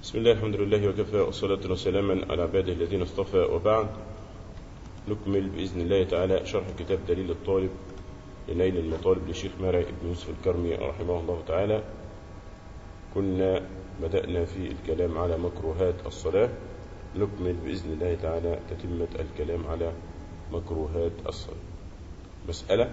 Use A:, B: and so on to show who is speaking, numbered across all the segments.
A: بسم الله الحمد لله وكفى والصلاة والسلام على عباده الذين اصطفى وبعد نكمل بإذن الله تعالى شرح كتاب دليل الطالب لنيل المطالب للشيخ مرعي بن يوسف الكرمي رحمه الله تعالى كنا بدأنا في الكلام على مكروهات الصلاة نكمل بإذن الله تعالى تتمة الكلام على مكروهات الصلاة مسألة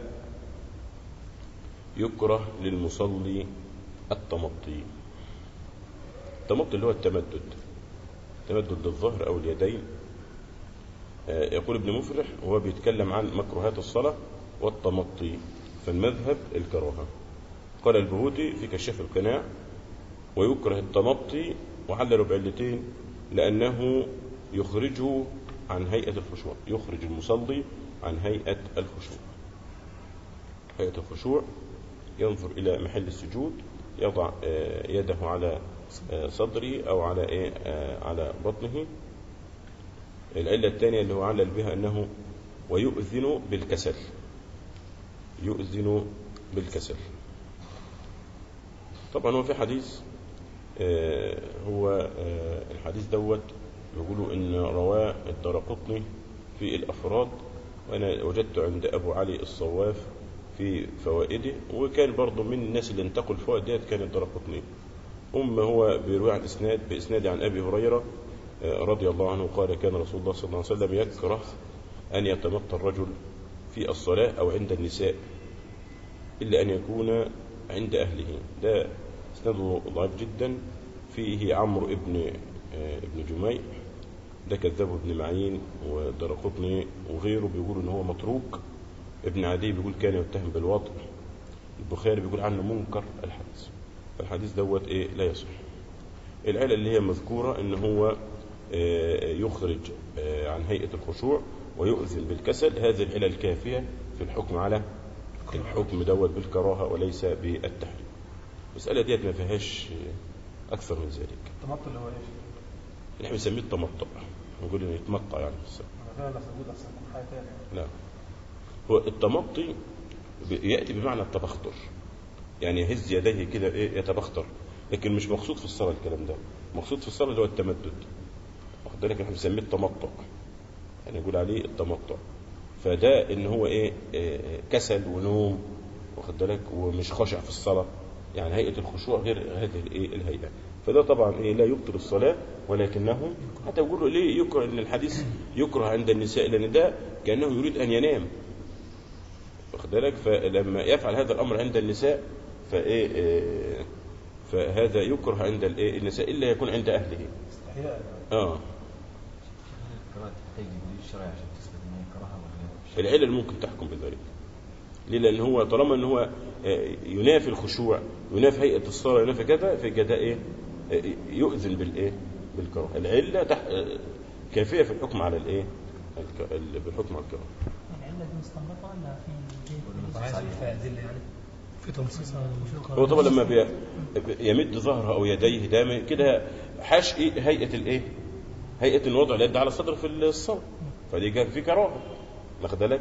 A: يكره للمصلي التمطي التمطي اللي هو التمدد تمدد الظهر أو اليدين يقول ابن مفرح وهو بيتكلم عن مكروهات الصلاة والتمطي فالمذهب الكراهة قال البهوتي في كشاف القناع ويكره التمطي وعللوا بعلتين لأنه يخرجه عن هيئة الخشوع يخرج المصلي عن هيئة الخشوع هيئة الخشوع ينظر إلى محل السجود يضع يده على صدره أو على إيه على بطنه العلة الثانية اللي هو علل بها أنه ويؤذن بالكسل يؤذن بالكسل طبعا هو في حديث هو الحديث دوت يقولوا ان رواه الدرقطني في الافراد وانا وجدت عند ابو علي الصواف في فوائده وكان برضه من الناس اللي انتقوا الفوائد ديت كان الدرقطني أم هو بيروي عن إسناد بإسناد عن أبي هريرة رضي الله عنه قال كان رسول الله صلى الله عليه وسلم يكره أن يتمطى الرجل في الصلاة أو عند النساء إلا أن يكون عند أهله ده إسناده ضعيف جدا فيه عمرو ابن ابن جميع ده كذاب ابن معين ودرقطني وغيره بيقولوا ان هو متروك ابن عدي بيقول كان يتهم بالوضع البخاري بيقول عنه منكر الحديث فالحديث دوت ايه لا يصح العلة اللي هي مذكورة ان هو يخرج عن هيئة الخشوع ويؤذن بالكسل هذه العلة الكافية في الحكم على الحكم دوت بالكراهة وليس بالتحريم المسألة ديت ما فيهاش أكثر من ذلك
B: التمطع اللي هو ايش؟
A: احنا بنسميه التمطع نقول انه يتمطع يعني في السنة
B: انا فاهم بس موجود احسن يكون حاجه ثانيه
A: لا هو التمطي يأتي بمعنى التبختر يعني يهز يديه كده ايه يتبختر لكن مش مقصود في الصلاة الكلام ده مقصود في الصلاة اللي هو التمدد واخد بالك احنا بنسميه التمطع يعني نقول عليه التمطع فده ان هو ايه, إيه كسل ونوم واخد بالك ومش خاشع في الصلاة يعني هيئة الخشوع غير هذه الايه الهيئة فده طبعا ايه لا يبطل الصلاة ولكنه حتى يقولوا ليه يكره ان الحديث يكره عند النساء لان ده كأنه يريد ان ينام واخد بالك فلما يفعل هذا الامر عند النساء فايه إيه فهذا يكره عند الايه النساء الا يكون عند اهله
B: استحياء
A: اه
C: الكراهه تحتاج دليل شرعي عشان تثبت ان هي كراهه ولا
A: العلل ممكن تحكم بذلك ليه لان هو طالما ان هو ينافي الخشوع ينافي هيئه الصلاه ينافي كذا في كده ايه يؤذن بالايه بالكراهه العله تح... كافيه في الحكم على الايه الك... بالحكم على الكراهه
D: العلة دي مستنبطة ولا في
C: عايز
D: في أدلة يعني؟ في تنصيص
A: هو طبعا لما بي... يمد ظهره او يديه دائما كده حاش إيه هيئه الايه هيئه ان وضع اليد على الصدر في الصلاه فدي كان في كراهه واخد بالك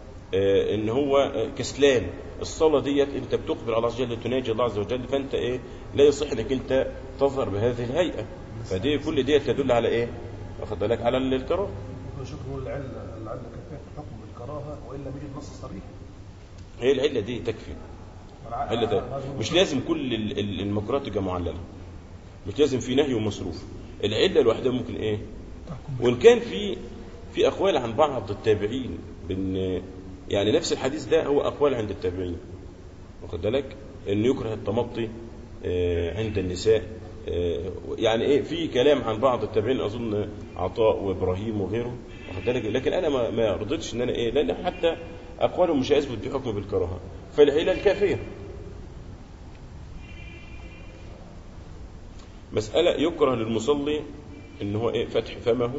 A: آه ان هو كسلان الصلاه ديت انت بتقبل على الله عز وجل تناجي الله عز وجل فانت ايه لا يصح انك انت تظهر بهذه الهيئه فدي كل ديت تدل على ايه واخد بالك على الكراهه
B: شوف هو العله العله كافيه في الحكم بالكراهه والا يوجد نص صريح
A: هي العله دي تكفي العله ده مش لازم كل ال- ال- المكروهات تبقى معلله مش لازم في نهي ومصروف العله لوحدها ممكن ايه وان كان في في اقوال عن بعض التابعين بان يعني نفس الحديث ده هو اقوال عند التابعين واخد بالك ان يكره التمطي آه، عند النساء آه، يعني ايه في كلام عن بعض التابعين اظن عطاء وابراهيم وغيره واخد بالك لكن انا ما ما رضيتش ان انا ايه لان حتى اقوالهم مش هيثبت بحكم بالكراهه فالعله الكافيه مسألة يكره للمصلي ان هو ايه فتح فمه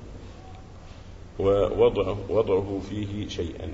A: ووضعه وضعه فيه شيئا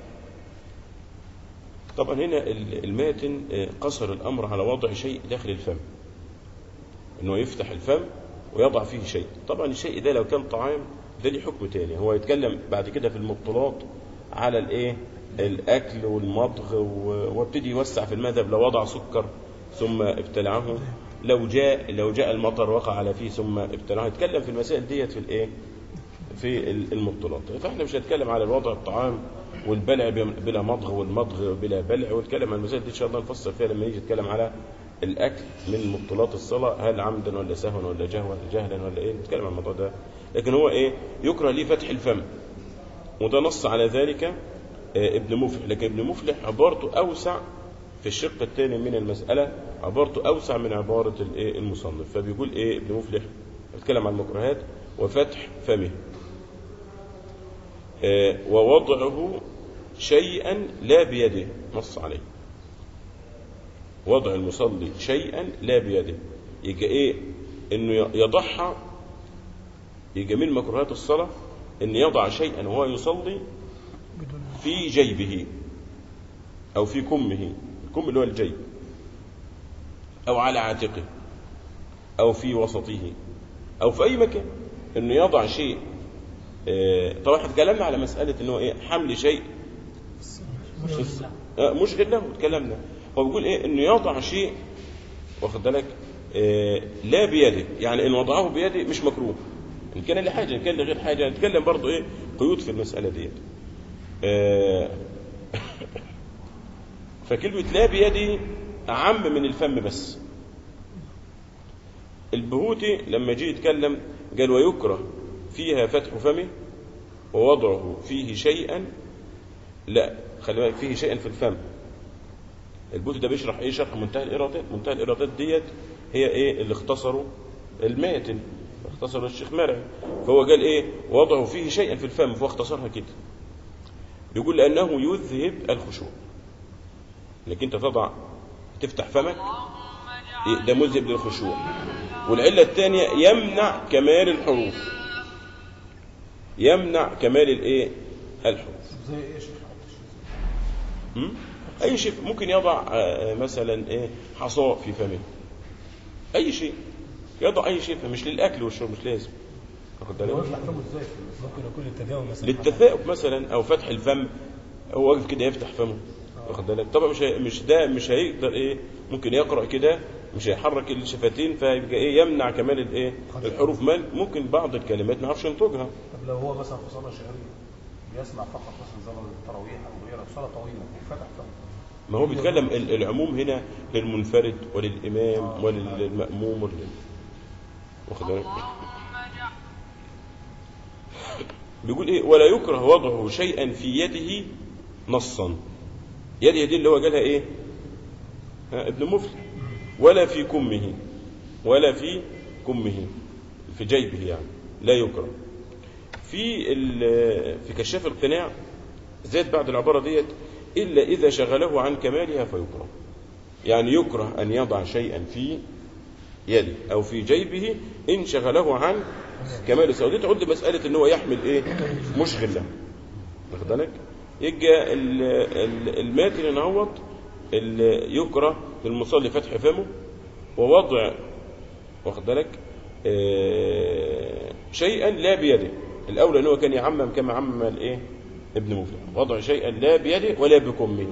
A: طبعا هنا الماتن قصر الامر على وضع شيء داخل الفم انه يفتح الفم ويضع فيه شيء طبعا الشيء ده لو كان طعام ده ليه حكم تاني هو يتكلم بعد كده في المبطلات على الايه الاكل والمضغ وابتدي يوسع في المذهب لو وضع سكر ثم ابتلعه لو جاء لو جاء المطر وقع على فيه ثم ابتلعه هنتكلم في المسائل ديت في الايه في ال- المبطلات فاحنا مش هنتكلم على الوضع الطعام والبلع بلا مضغ والمضغ بلا بلع ونتكلم عن المسائل دي ان شاء الله نفصل فيها لما نيجي نتكلم على الاكل من مبطلات الصلاه هل عمدا ولا سهوا ولا جهوا ولا جهلا ولا ايه نتكلم عن الموضوع ده لكن هو ايه يكره ليه فتح الفم وده نص على ذلك آه، ابن مفلح لكن ابن مفلح عبارته اوسع في الشق الثاني من المساله عبارته اوسع من عباره الايه المصنف فبيقول ايه ابن مفلح بيتكلم عن المكروهات وفتح فمه آه، ووضعه شيئا لا بيده نص عليه وضع المصلي شيئا لا بيده يبقى ايه انه يضعها يبقى من مكروهات الصلاه ان يضع شيئا وهو يصلي
D: بدون
A: في جيبه او في كمه الكم اللي هو الجيب او على عاتقه او في وسطه او في اي مكان انه يضع شيء آه، طبعا احنا اتكلمنا على مساله انه ايه حمل شيء
D: مش
A: في-
D: بالله.
A: آه، مش غير له اتكلمنا هو بيقول ايه انه يضع شيء واخد بالك آه، لا بيده يعني ان وضعه بيده مش مكروه ان كان لحاجه ان كان لغير حاجه نتكلم برضه ايه قيود في المساله ديت آه، فكلمه لا بيدي اعم من الفم بس البهوتي لما جه يتكلم قال ويكره فيها فتح فمه ووضعه فيه شيئا لا خلي بالك فيه شيئا في الفم البوتي ده بيشرح ايه شرح منتهى الارادات منتهى الارادات ديت هي ايه اللي اختصروا الماتن اختصر الشيخ مرعي فهو قال ايه وضعه فيه شيئا في الفم فهو اختصرها كده بيقول لانه يذهب الخشوع انك انت تضع تفتح فمك إيه ده مذهب للخشوع والعله الثانيه يمنع كمال الحروف يمنع كمال الايه الحروف
B: زي ايه يا شيخ
A: م? اي شيء ممكن يضع آه، مثلا ايه حصاء في فمه اي شيء يضع اي شيء مش للاكل والشرب مش لازم واخد
B: هو
A: بالك
B: يحكمه ازاي في الصلاة؟
D: ممكن يكون التداوم مثلا
A: للتثاؤب مثلا او فتح الفم هو واقف كده يفتح فمه واخد بالك طبعا مش هي- مش ده مش هيقدر ايه ممكن يقرا كده مش هيحرك الشفتين فيبقى ايه يمنع كمال الايه الحروف مال ممكن بعض الكلمات ما يعرفش ينطقها
B: طب لو هو مثلا في صلاه شهريه بيسمع فقط مثلا زمن التراويح او غيره صلاه طويله وفتح فمه
A: ما هو بيتكلم ال- العموم هنا للمنفرد وللامام وللماموم ولل... واخد بالك بيقول ايه ولا يكره وضعه شيئا في يده نصا يده دي اللي هو قالها ايه ها ابن مفلح ولا في كمه ولا في كمه في جيبه يعني لا يكره في ال- في كشاف القناع زاد بعد العبارة ديت إلا إذا شغله عن كمالها فيكره يعني يكره أن يضع شيئا في يده أو في جيبه إن شغله عن كمال الصلاة دي تعد مسألة إن هو يحمل إيه مشغل له واخد بالك يجي ال- ال- الماتن نعوض ال- يكره للمصلي فتح فمه ووضع واخد بالك آه، شيئا لا بيده الاولى ان هو كان يعمم كما عمم الايه ابن مفلح وضع شيئا لا بيده ولا بكمه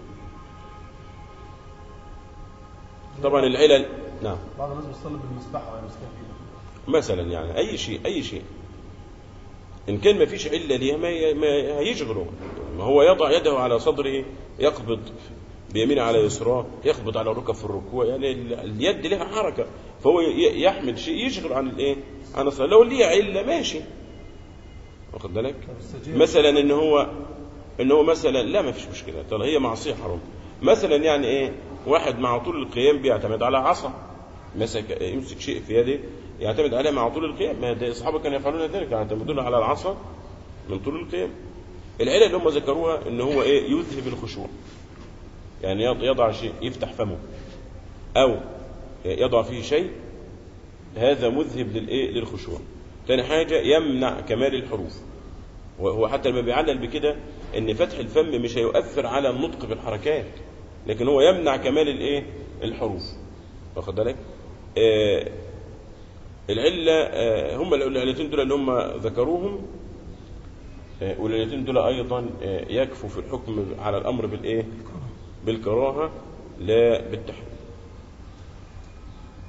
A: طبعا العلل نعم
B: بعض الناس بتصلي بالمسبحه وهي ماسكاها كده
A: مثلا يعني اي شيء اي شيء ان كان ما فيش عله ليها ما ي- ما هيشغله ما هو يضع يده على صدره يقبض بيمينه على يسراه يقبض على الركب في الركوع يعني ال- اليد لها حركه فهو ي- يحمل شيء يشغل عن الايه عن الصلاه لو ليه عله ماشي واخد بالك
B: طب السجاير
A: مثلا ان هو ان هو مثلا لا ما فيش مشكله ترى هي معصيه حرام مثلا يعني ايه واحد مع طول القيام بيعتمد على عصا مسك يمسك شيء في يده يعتمد عليها مع طول القيام ما ده الصحابه كانوا يفعلون ذلك يعتمدون على العصا من طول القيام العله اللي هم ذكروها ان هو ايه يذهب الخشوع يعني يض- يضع شيء يفتح فمه او يضع فيه شيء هذا مذهب للايه للخشوع تاني حاجه يمنع كمال الحروف وهو حتى لما بيعلل بكده ان فتح الفم مش هيؤثر على النطق بالحركات لكن هو يمنع كمال الايه الحروف واخد بالك آه العله آه هم العلتين دول اللي هم ذكروهم آه والعلتين دول ايضا آه يكفوا في الحكم على الامر بالايه بالكراهه لا بالتحريم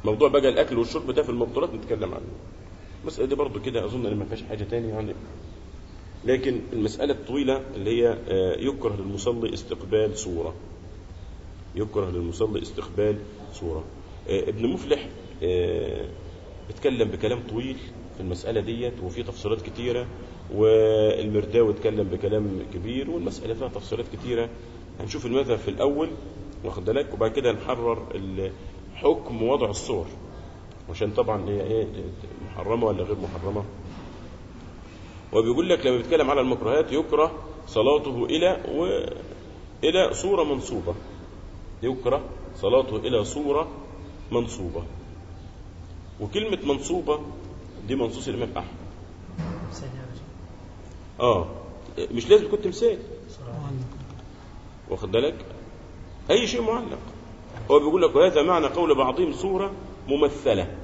A: موضوع بقى الاكل والشرب ده في المبطلات نتكلم عنه المساله دي برضو كده اظن ان ما فيهاش حاجه تانية يعني لكن المساله الطويله اللي هي آه، يكره للمصلي استقبال صوره يكره للمصلي استقبال صوره آه، ابن مفلح آه، اتكلم بكلام طويل في المساله ديت وفي تفصيلات كتيره والمرداوي اتكلم بكلام كبير والمساله فيها تفصيلات كتيره هنشوف المذهب في الاول واخد بالك وبعد كده نحرر ال- حكم وضع الصور عشان طبعا هي ايه محرمه ولا غير محرمه وبيقول لك لما بيتكلم على المكروهات يكره صلاته الى و الى صوره منصوبه يكره صلاته الى صوره منصوبه وكلمه منصوبه دي منصوص الامام احمد
D: سيد يا رجل
A: اه مش لازم يكون تمثال
D: صراحة
A: واخد بالك اي شيء معلق هو بيقول لك وهذا معنى قول بعضهم صوره ممثله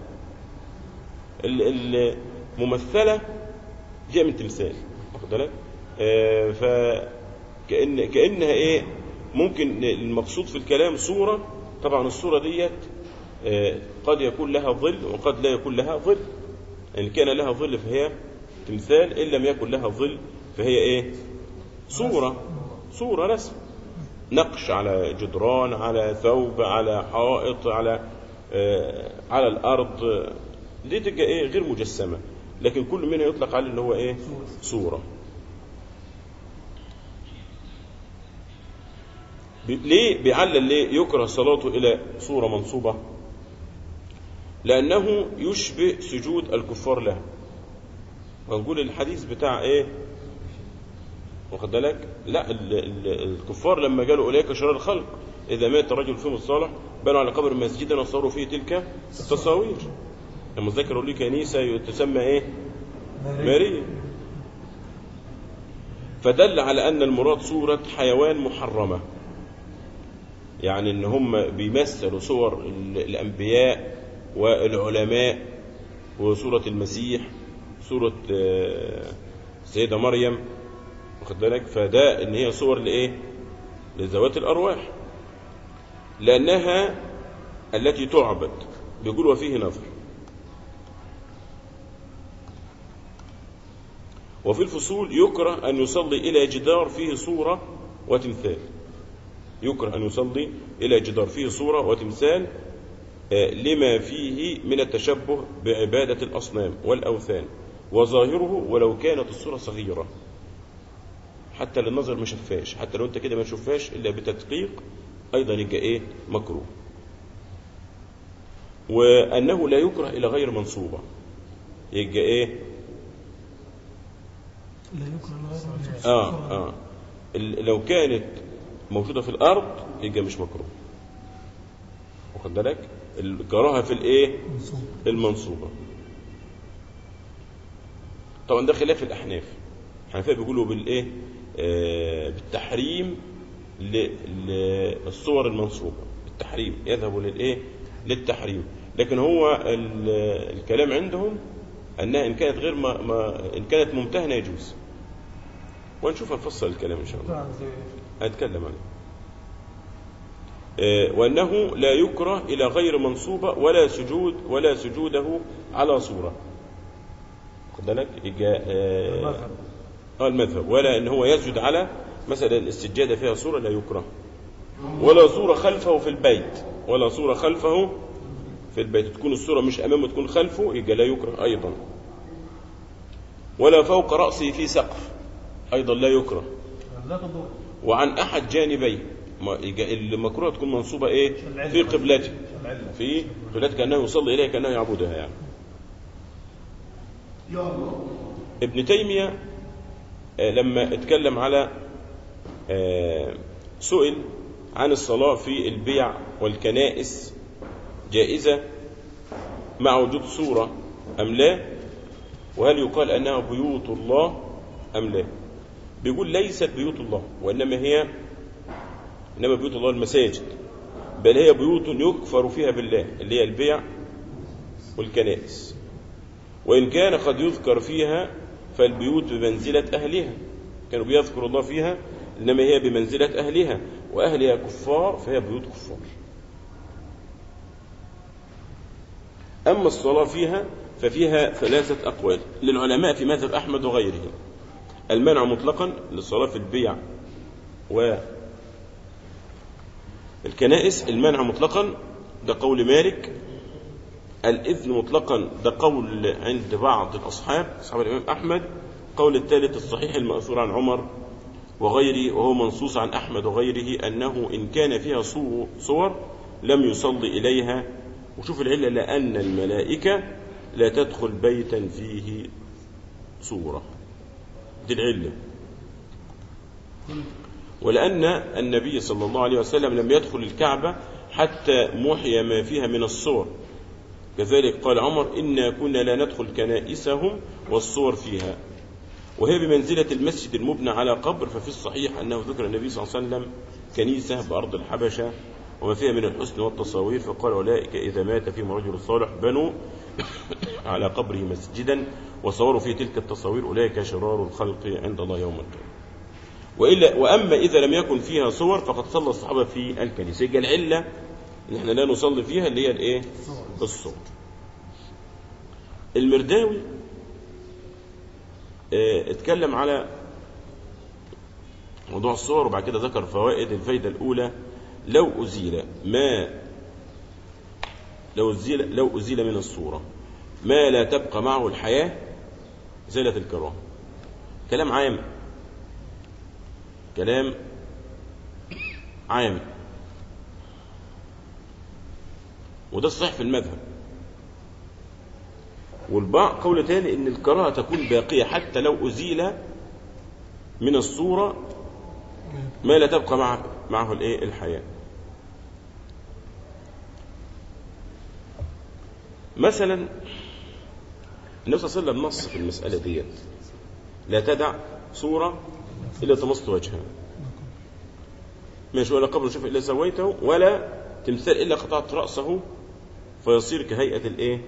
A: ال- الممثله جاء من تمثال واخد بالك آه ف كأن كانها ايه ممكن المقصود في الكلام صوره طبعا الصوره ديت آه قد يكون لها ظل وقد لا يكون لها ظل ان كان لها ظل فهي تمثال ان لم يكن لها ظل فهي ايه صوره صوره رسم نقش على جدران على ثوب على حائط على آه على الارض آه، دي تبقى ايه غير مجسمه لكن كل منها يطلق عليه اللي هو ايه صوره ب- ليه بيعلل ليه يكره صلاته الى صوره منصوبه لانه يشبه سجود الكفار له ونقول الحديث بتاع ايه واخد بالك لا ال- ال- الكفار لما قالوا اليك شرار الخلق اذا مات رجل فيهم الصالح بنوا على قبر مسجدا وصوروا فيه تلك التصاوير لما ذكروا لي كنيسه تسمى ايه ماريا فدل على ان المراد صوره حيوان محرمه يعني ان هم بيمثلوا صور ال- الانبياء والعلماء وصوره المسيح صوره آه، السيده مريم واخد بالك فده ان هي صور لايه لذوات الارواح لانها التي تعبد بيقول وفيه نظر وفي الفصول يكره ان يصلي الى جدار فيه صوره وتمثال يكره ان يصلي الى جدار فيه صوره وتمثال آه، لما فيه من التشبه بعباده الاصنام والاوثان وظاهره ولو كانت الصوره صغيره حتى للنظر ما شفاش حتى لو انت كده ما تشوفهاش الا بتدقيق ايضا يبقى ايه مكروه وانه لا يكره الى غير منصوبه يبقى ايه
D: لا يكره الغير
A: اه اه ال- لو كانت موجوده في الارض يبقى مش مكروه واخد بالك الكراهه في الايه
D: منصوب
A: المنصوبه طبعا ده خلاف الاحناف الحنفيه بيقولوا بالايه آه بالتحريم ل- للصور المنصوبه التحريم يذهبوا للايه للتحريم لكن هو ال- الكلام عندهم انها ان كانت غير ما, ما ان كانت ممتهنه يجوز ونشوف نفصل الكلام ان شاء الله
B: طبعا زي
A: هنتكلم عنه آه، وأنه لا يكره إلى غير منصوبة ولا سجود ولا سجوده على صورة خد بالك يبقى آه،
B: المذهب
A: آه، المذهب ولا ان هو يسجد على مثلا السجاده فيها صوره لا يكره ولا صوره خلفه في البيت ولا صوره خلفه في البيت تكون الصوره مش امامه تكون خلفه يبقى لا يكره ايضا ولا فوق راسه في سقف ايضا لا يكره
B: لا تضر
A: وعن احد جانبيه ما- يبقى المكروه تكون منصوبه ايه في قبلته
B: العلة
A: في قبلته كانه يصلي اليها كانه يعبدها يعني ابن تيميه آه، لما اتكلم على آه، سئل عن الصلاه في البيع والكنائس جائزه مع وجود صوره ام لا وهل يقال انها بيوت الله ام لا بيقول ليست بيوت الله وانما هي انما بيوت الله المساجد بل هي بيوت يكفر فيها بالله اللي هي البيع والكنائس وإن كان قد يذكر فيها فالبيوت بمنزلة أهلها كانوا بيذكروا الله فيها إنما هي بمنزلة أهلها وأهلها كفار فهي بيوت كفار أما الصلاة فيها ففيها ثلاثة أقوال للعلماء في مذهب أحمد وغيره المنع مطلقا للصلاة في البيع و الكنائس المنع مطلقا ده قول مالك الإذن مطلقا ده قول عند بعض الأصحاب أصحاب الإمام أحمد قول الثالث الصحيح المأثور عن عمر وغيره وهو منصوص عن أحمد وغيره أنه إن كان فيها صو- صور لم يصلي إليها وشوف العلة لأن الملائكة لا تدخل بيتا فيه صورة دي العلة ولأن النبي صلى الله عليه وسلم لم يدخل الكعبة حتى محي ما فيها من الصور كذلك قال عمر إنا كنا لا ندخل كنائسهم والصور فيها وهي بمنزلة المسجد المبنى على قبر ففي الصحيح أنه ذكر النبي صلى الله عليه وسلم كنيسة بأرض الحبشة وما فيها من الحسن والتصاوير فقال أولئك إذا مات فيهم رجل صالح بنوا على قبره مسجدا وصوروا فيه تلك التصاوير أولئك شرار الخلق عند الله يوم القيامة وإلا وأما إذا لم يكن فيها صور فقد صلى الصحابة في الكنيسة يبقى العلة إن احنا لا نصلي فيها اللي هي الإيه؟ الصور المرداوي اه اتكلم على موضوع الصور وبعد كده ذكر فوائد الفايدة الأولى لو أزيل ما لو أزيل لو أزيل من الصورة ما لا تبقى معه الحياة زالت الكراهة كلام عام كلام عام وده الصحيح في المذهب والبعض قول تاني ان الكراهه تكون باقيه حتى لو ازيل من الصوره ما لا تبقى مع معه الايه الحياه مثلا النبي صلى الله عليه وسلم نص في المساله ديت لا تدع صوره الا تمص وجهها ماشي ولا قبر شوف الا سويته ولا تمثال الا قطعت راسه فيصير كهيئه الايه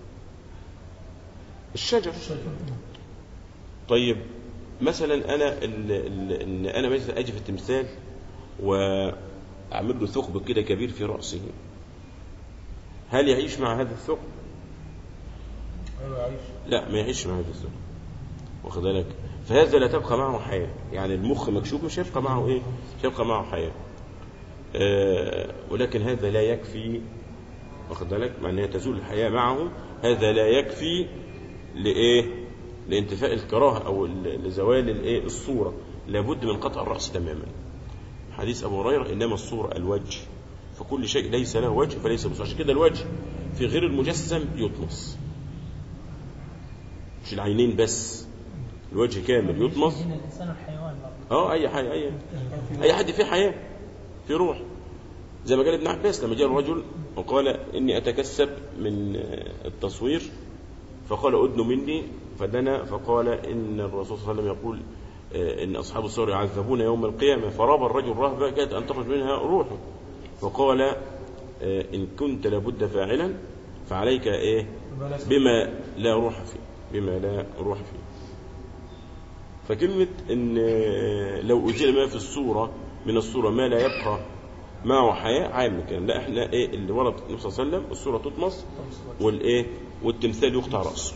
A: الشجر طيب مثلا انا ال ال ان انا مثلا اجي في التمثال واعمل له ثقب كده كبير في راسه هل يعيش مع هذا الثقب؟
B: ايوه يعيش
A: لا ما يعيش مع هذا الثقب واخد بالك فهذا لا تبقى معه حياه يعني المخ مكشوف مش هيبقى معه ايه؟ مش هيبقى معه حياه آه ولكن هذا لا يكفي واخد بالك مع ان هي تزول الحياه معه هذا لا يكفي لايه لانتفاء الكراهه او ل- لزوال الايه الصوره لابد من قطع الراس تماما حديث ابو هريره انما الصوره الوجه فكل شيء ليس له وجه فليس بصوره عشان كده الوجه في غير المجسم يطمس مش العينين بس الوجه كامل يطمس
D: هنا الانسان والحيوان برضه
A: اه اي حاجه اي اي حد فيه حياه في روح زي ما قال ابن عباس لما جاء الرجل وقال اني اتكسب من التصوير فقال ادن مني فدنا فقال ان الرسول صلى الله عليه وسلم يقول آه، ان اصحاب الصور يعذبون يوم القيامه فراب الرجل رهبه كانت ان تخرج منها روحه فقال آه، ان كنت لابد فاعلا فعليك ايه
B: يبقى لازم
A: بما لا روح فيه بما لا روح فيه فكلمة إن لو أزيل ما في الصورة من الصورة ما لا يبقى معه حياة عام الكلام لا احنا ايه اللي ورد النبي صلى الله عليه وسلم الصورة تطمس والايه والتمثال يقطع رأسه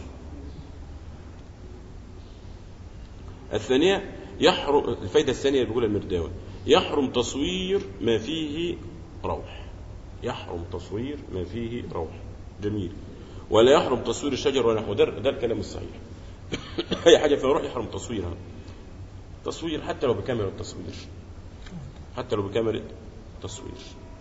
A: الثانية يحرم الفايدة الثانية اللي بيقولها المرداوي يحرم تصوير ما فيه روح يحرم تصوير ما فيه روح جميل ولا يحرم تصوير الشجر ونحو ده ده الكلام الصحيح اي حاجه فيها روح يحرم تصويرها تصوير حتى لو بكاميرا التصوير حتى لو بكاميرا تصوير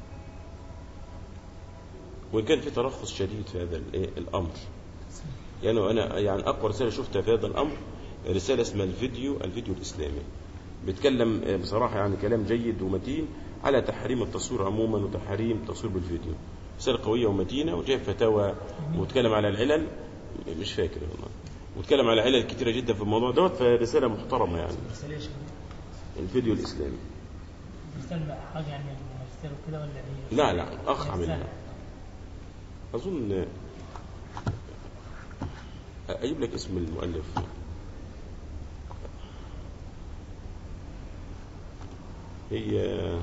A: وان كان في ترخص شديد في هذا الإيه؟ الامر يعني انا يعني اقوى رساله شفتها في هذا الامر رساله اسمها الفيديو الفيديو الاسلامي بيتكلم آه، بصراحه يعني كلام جيد ومتين على تحريم التصوير عموما وتحريم التصوير بالفيديو رساله قويه ومتينه وجايب فتاوى واتكلم على العلل مش فاكر والله واتكلم على علل كتيره جدا في الموضوع دوت فرساله محترمه يعني
D: رسالة شيء
A: الفيديو الاسلامي
D: رسالة حاجة يعني ماجستير وكده ولا ايه؟
A: لا لا اخ عملها
D: رسالة.
A: اظن اجيب لك اسم المؤلف هي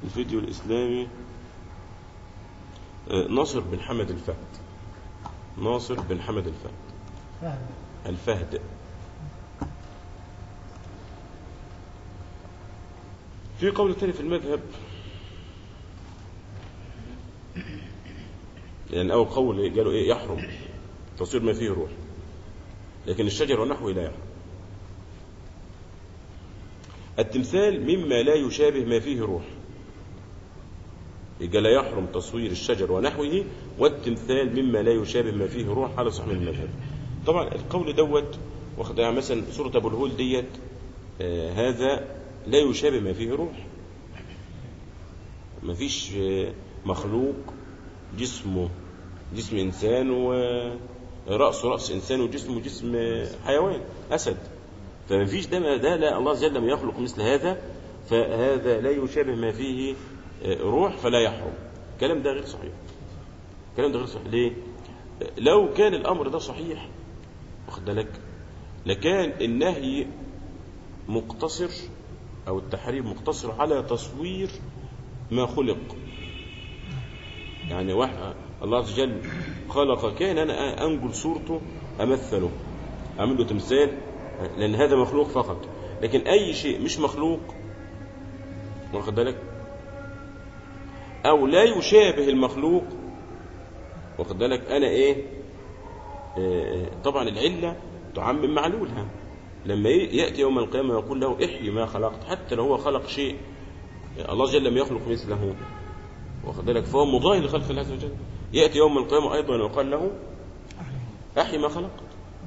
A: الفيديو الإسلامي آه، ناصر بن حمد الفهد ناصر بن حمد الفهد
D: فاهم
A: الفهد في قول ثاني في المذهب يعني أول قول قالوا إيه يحرم تصوير ما فيه روح لكن الشجر ونحوه لا يحرم التمثال مما لا يشابه ما فيه روح يبقى لا يحرم تصوير الشجر ونحوه والتمثال مما لا يشابه ما فيه روح على صحيح المذهب طبعا القول دوت واخد يعني مثلا سورة أبو الهول ديت آه هذا لا يشابه ما فيه روح ما فيش آه مخلوق جسمه جسم إنسان ورأسه رأس إنسان وجسمه جسم آه، حيوان أسد فما فيش ده ده لا الله جل لم يخلق مثل هذا فهذا لا يشابه ما فيه آه، روح فلا يحرم الكلام ده غير صحيح الكلام ده غير صحيح ليه لو كان الأمر ده صحيح واخد بالك لكان النهي مقتصر أو التحريم مقتصر على تصوير ما خلق يعني واحد الله عز وجل خلق كان أنا أنقل صورته أمثله أعمل له تمثال لأن هذا مخلوق فقط لكن أي شيء مش مخلوق واخد بالك أو لا يشابه المخلوق واخد بالك أنا إيه آه، طبعا العلة تعمم معلولها لما ي- يأتي يوم القيامة يقول له احيي ما خلقت حتى لو هو خلق شيء الله جل لم يخلق مثله واخد بالك فهو مضاهي لخلق الله عز وجل يأتي يوم القيامة أيضا ويقال له احيي ما خلقت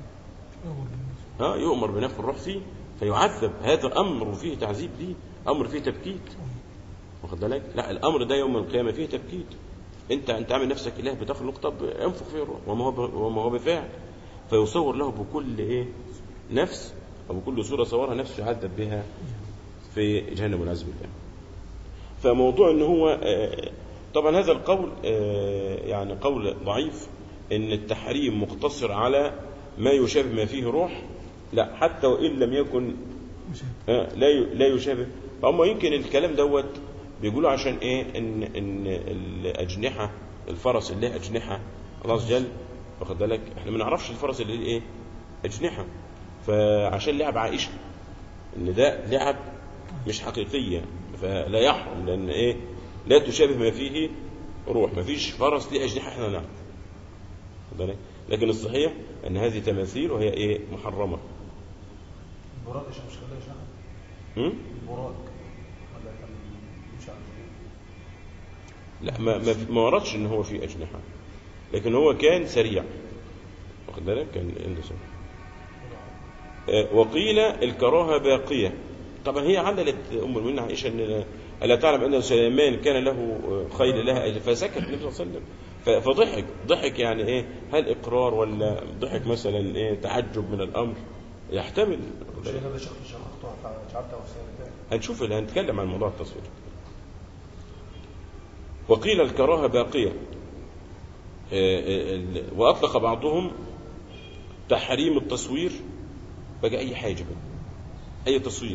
A: ها يؤمر بنفخ الروح فيه فيعذب هذا أمر فيه تعذيب ليه أمر فيه تبكيت واخد بالك لا الأمر ده يوم القيامة فيه تبكيت انت انت عامل نفسك اله بتخلق طب انفخ فيه الروح وما هو ب- وما هو بفاعل فيصور له بكل ايه نفس او بكل صوره صورها نفسه يعذب بها في جهنم والعياذ بالله فموضوع ان هو آه، طبعا هذا القول آه، يعني قول ضعيف ان التحريم مقتصر على ما يشابه ما فيه روح لا حتى وان لم يكن آه، لا ي- لا يشابه فهم يمكن الكلام دوت بيقولوا عشان ايه ان ان الاجنحه الفرس اللي له اجنحه الله عز وجل واخد بالك احنا ما نعرفش الفرس اللي له ايه اجنحه فعشان لعب عائشه ان ده لعب مش حقيقيه فلا يحرم لان ايه لا تشابه ما فيه روح ما فيش فرس ليه اجنحه احنا نعرف واخد بالك لكن الصحيح ان هذه تماثيل وهي ايه محرمه
B: البراق يا شيخ مش خليه يا شيخ
A: م?
B: البراق ولا كان يمشي على الجبين
A: لا ما ما, ما وردش ان هو في اجنحه لكن هو كان سريع واخد بالك كان عنده سرعه آه، وقيل الكراهه باقيه طبعا هي عللت ام المؤمنين عائشه ان الا تعلم ان سليمان كان له خيل لها أجل فسكت النبي صلى الله عليه وسلم ف- فضحك ضحك يعني ايه هل اقرار ولا ضحك مثلا ايه تعجب من الامر يحتمل واخد
B: مش
A: بالك؟
B: هذا شيخ الشيخ اخطوها فجعلتها وسائل تاني
A: هنشوف اللي هنتكلم عن موضوع التصوير وقيل الكراهة باقية آه، آه، ال- وأطلق بعضهم تحريم التصوير بقى أي حاجة بقى أي تصوير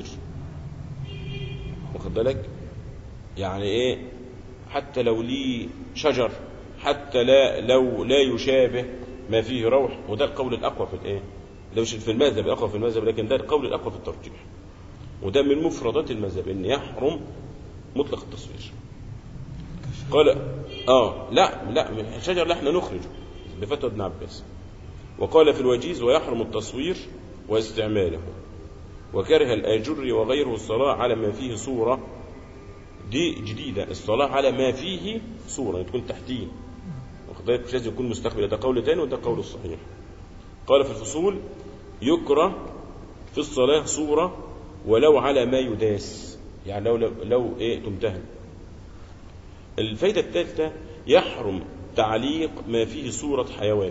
A: واخد بالك يعني إيه حتى لو ليه شجر حتى لا لو لا يشابه ما فيه روح وده القول الأقوى في الإيه ده مش في المذهب الأقوى في المذهب لكن ده القول الأقوى في الترجيح وده من مفردات المذهب ان يحرم مطلق التصوير قال اه لا لا من الشجر لا احنا نخرجه بفتوى ابن عباس وقال في الوجيز ويحرم التصوير واستعماله وكره الاجر وغيره الصلاه على ما فيه صوره دي جديده الصلاه على ما فيه صوره تكون تحتيه واخد بالك مش لازم يكون مستقبل ده قول تاني وده قول الصحيح قال في الفصول يكره في الصلاه صوره ولو على ما يداس يعني لو لو, لو ايه تمتهن الفايده الثالثه يحرم تعليق ما فيه صوره حيوان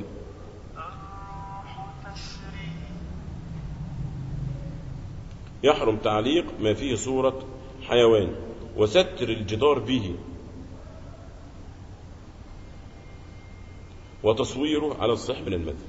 A: يحرم تعليق ما فيه صوره حيوان وستر الجدار به وتصويره على الصح من المذهب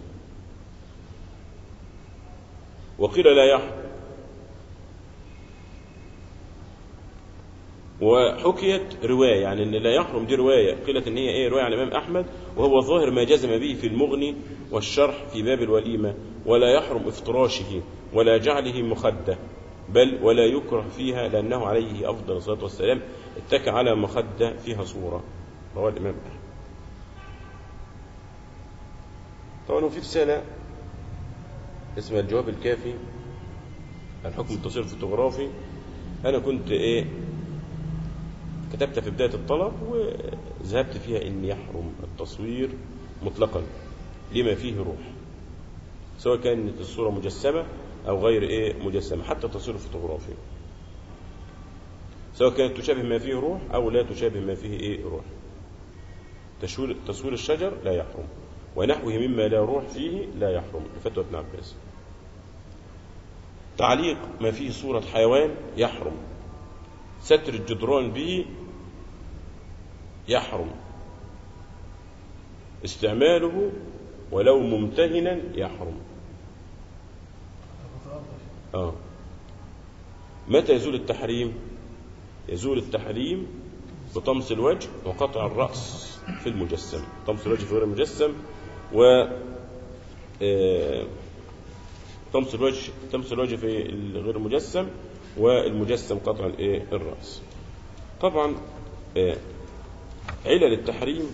A: وقيل لا يحرم وحكيت رواية يعني أن لا يحرم دي رواية قيلت أن هي إيه رواية عن الإمام أحمد وهو ظاهر ما جزم به في المغني والشرح في باب الوليمة ولا يحرم افتراشه ولا جعله مخدة بل ولا يكره فيها لأنه عليه أفضل الصلاة والسلام اتكى على مخدة فيها صورة رواه الإمام أحمد طبعا هو في رسالة اسمها الجواب الكافي الحكم التصوير الفوتوغرافي أنا كنت إيه كتبت في بداية الطلب وذهبت فيها إن يحرم التصوير مطلقا لما فيه روح سواء كانت الصورة مجسمة أو غير إيه مجسمة حتى التصوير الفوتوغرافي سواء كانت تشابه ما فيه روح أو لا تشابه ما فيه إيه روح تشوير تصوير الشجر لا يحرم ونحوه مما لا روح فيه لا يحرم لفتوى ابن عباس تعليق ما فيه صورة حيوان يحرم ستر الجدران به يحرم استعماله ولو ممتهنا يحرم آه. متى يزول التحريم يزول التحريم بطمس الوجه وقطع الرأس في المجسم طمس الوجه في غير المجسم و آه، طمس الوجه طمس الوجه في غير المجسم والمجسم قطع الايه الراس طبعا آه، علل التحريم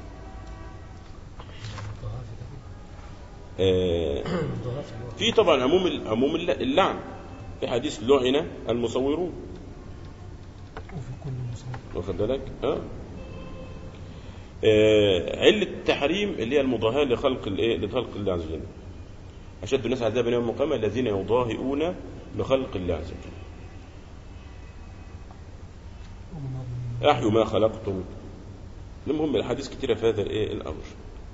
A: آه، في طبعا عموم عموم اللعن في حديث لعن المصورون
E: وفي كل مصاب
A: واخد بالك اه آه، علة التحريم اللي هي المضاهاة لخلق الايه لخلق الله عز وجل أشد الناس عذابا يوم القيامة الذين يضاهئون لخلق الله عز وجل
E: ومن أظلم
A: أحيوا ما خلقتم المهم الحديث كتيرة في هذا الايه الأمر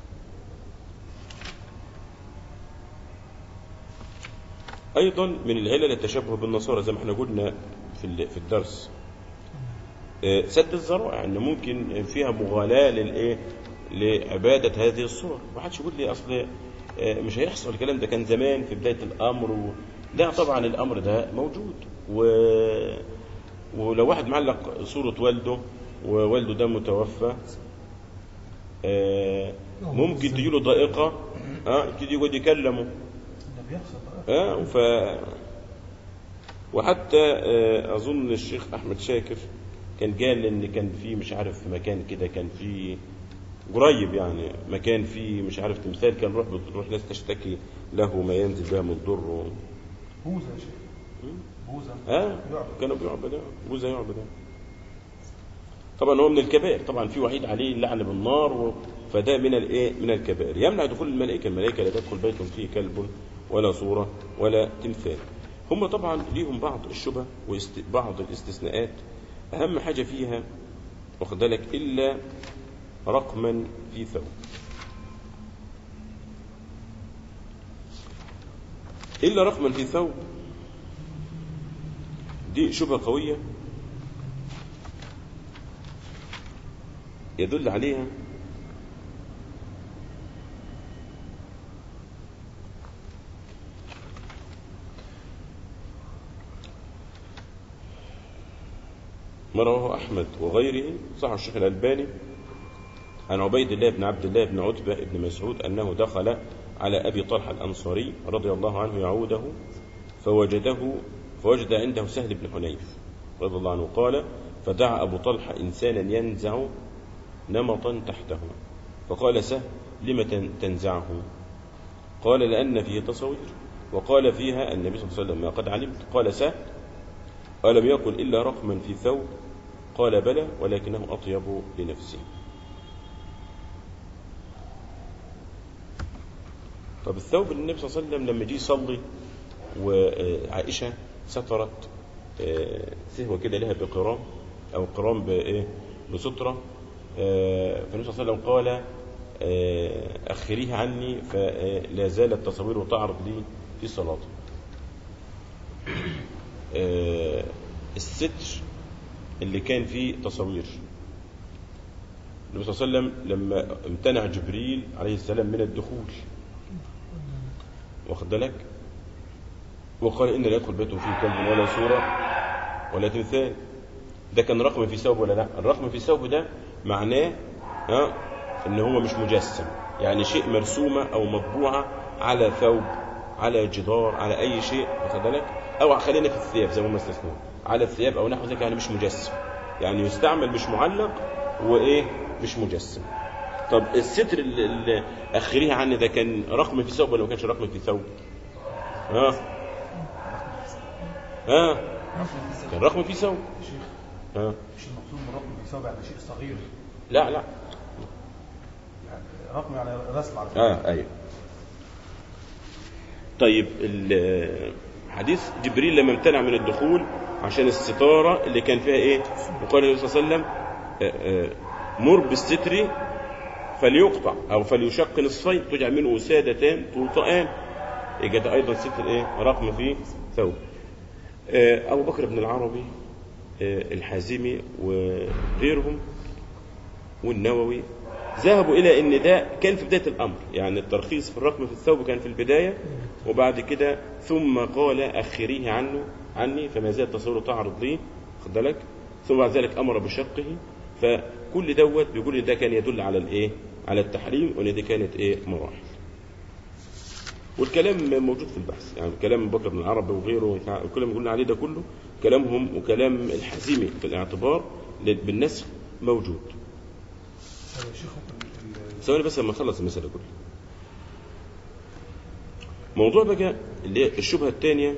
A: أيضا من العلل التشبه بالنصارى زي ما احنا قلنا في ال- في الدرس آه، سد الذرائع ان ممكن فيها مغالاة للايه لعبادة هذه الصور ما حدش يقول لي اصل آه، مش هيحصل الكلام ده كان زمان في بداية الامر و... لا طبعا الامر ده موجود و... ولو واحد معلق صورة والده ووالده ده متوفى آه، ممكن تجي له ضائقة اه يبتدي يقعد يكلمه
B: ده بيحصل بقى
A: آه ف وحتى آه اظن الشيخ احمد شاكر كان قال ان كان في مش عارف في مكان كده كان في قريب يعني مكان فيه مش عارف تمثال كان روح بتروح ناس تشتكي له ما ينزل بها من ضر
B: بوزة يا شيخ بوزة
A: اه
B: يعبد.
A: كانوا بيعبد آه، بوزة يعبد آه. طبعا هو من الكبائر طبعا في وعيد عليه اللعن بالنار و... فده من الايه من الكبائر يمنع دخول الملائكه الملائكه لا تدخل بيت فيه كلب ولا صوره ولا تمثال هم طبعا ليهم بعض الشبه وبعض الاستثناءات اهم حاجه فيها واخد بالك الا رقما في ثوب الا رقما في ثوب دي شبهه قويه يدل عليها ما رواه أحمد وغيره صح الشيخ الألباني عن عبيد الله بن عبد الله بن عتبة بن مسعود أنه دخل على أبي طلحة الأنصاري رضي الله عنه يعوده فوجده فوجد عنده سهل بن حنيف رضي الله عنه قال فدعا أبو طلحة إنسانا ينزع نمطا تحته فقال سهل لم تن- تنزعه قال لأن فيه تصوير وقال فيها النبي صلى الله عليه وسلم ما قد علمت قال سهل ألم يكن إلا رقما في ثوب قال بلى ولكنه أطيب لنفسه طب الثوب اللي النبي صلى الله عليه وسلم لما جه يصلي وعائشة سترت آه، سهوة كده لها بقرام أو قرام بإيه بسترة آه، فالنبي صلى الله عليه وسلم قال آه، أخريه عني فلا زالت تصويره تعرض لي في صلاته آه، الستر اللي كان فيه تصوير النبي صلى الله عليه وسلم لما امتنع جبريل عليه السلام من الدخول واخد بالك وقال ان لا يدخل بيته فيه كلب ولا صوره ولا تمثال ده كان رقم في ثوب ولا لا الرقم في ثوب ده معناه ها ان هو مش مجسم يعني شيء مرسومه او مطبوعه على ثوب على جدار على اي شيء واخد بالك او خلينا في الثياب زي ما هم استثنوا على الثياب او نحو ذلك يعني مش مجسم يعني يستعمل مش معلق وايه مش مجسم طب الستر اللي اللي اخريها عني ده كان رقم في ثوب ولا ما كانش رقم في ثوب ها ها كان رقم في ثوب
B: يا شيخ
A: ها
B: مش المقصود من رقم في ثوب يعني شيء صغير
A: لا لا
B: يعني رقم يعني رسم على فكره
A: اه ايوه طيب ال- حديث جبريل لما امتنع من الدخول عشان الستاره اللي كان فيها ايه وقال النبي صلى الله عليه وسلم آه، آه، مر بالستر فليقطع او فليشق نصفين تجعل منه وسادتان توطئان يبقى ده ايضا ستر ايه رقم في ثوب آه، ابو بكر بن العربي آه، الحازمي وغيرهم والنووي ذهبوا الى ان ده كان في بدايه الامر يعني الترخيص في الرقم في الثوب كان في البدايه وبعد كده ثم قال اخريه عنه عني فما زال تصور تعرض لي خد بالك ثم بعد ذلك امر بشقه فكل دوت بيقول ان ده كان يدل على الايه على التحريم وان دي كانت ايه مراحل والكلام موجود في البحث يعني كلام بكر بن العرب وغيره كل ما قلنا عليه ده كله كلامهم وكلام الحزيمي في الاعتبار بالنسخ موجود
B: طب يا شيخ ال- ال-
A: ثواني بس لما نخلص المسألة كلها موضوع بقى اللي هي الشبهة الثانية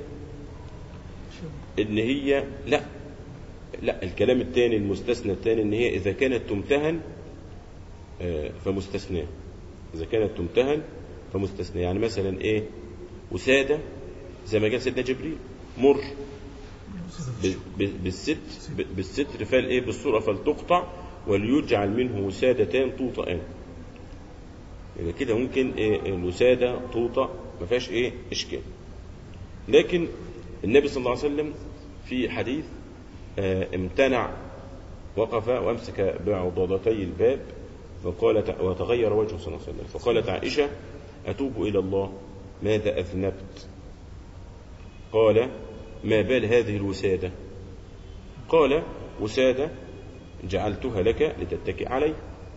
A: ان هي لا لا الكلام الثاني المستثنى الثاني ان هي اذا كانت تمتهن آه، فمستثناه اذا كانت تمتهن فمستثناه يعني مثلا ايه وسادة زي ما قال سيدنا جبريل مر ب- ب- بالست ب- بالستر فال ايه بالصورة فلتقطع وليجعل منه وسادتان توطئان يعني كده ممكن إيه الوسادة توطأ ما فيهاش ايه اشكال لكن النبي صلى الله عليه وسلم في حديث آه، امتنع وقف وامسك بعضدتي الباب فقالت وتغير وجهه صلى الله عليه وسلم فقالت عائشة أتوب إلى الله ماذا أذنبت قال ما بال هذه الوسادة قال وسادة جعلتها لك لتتكئ عليه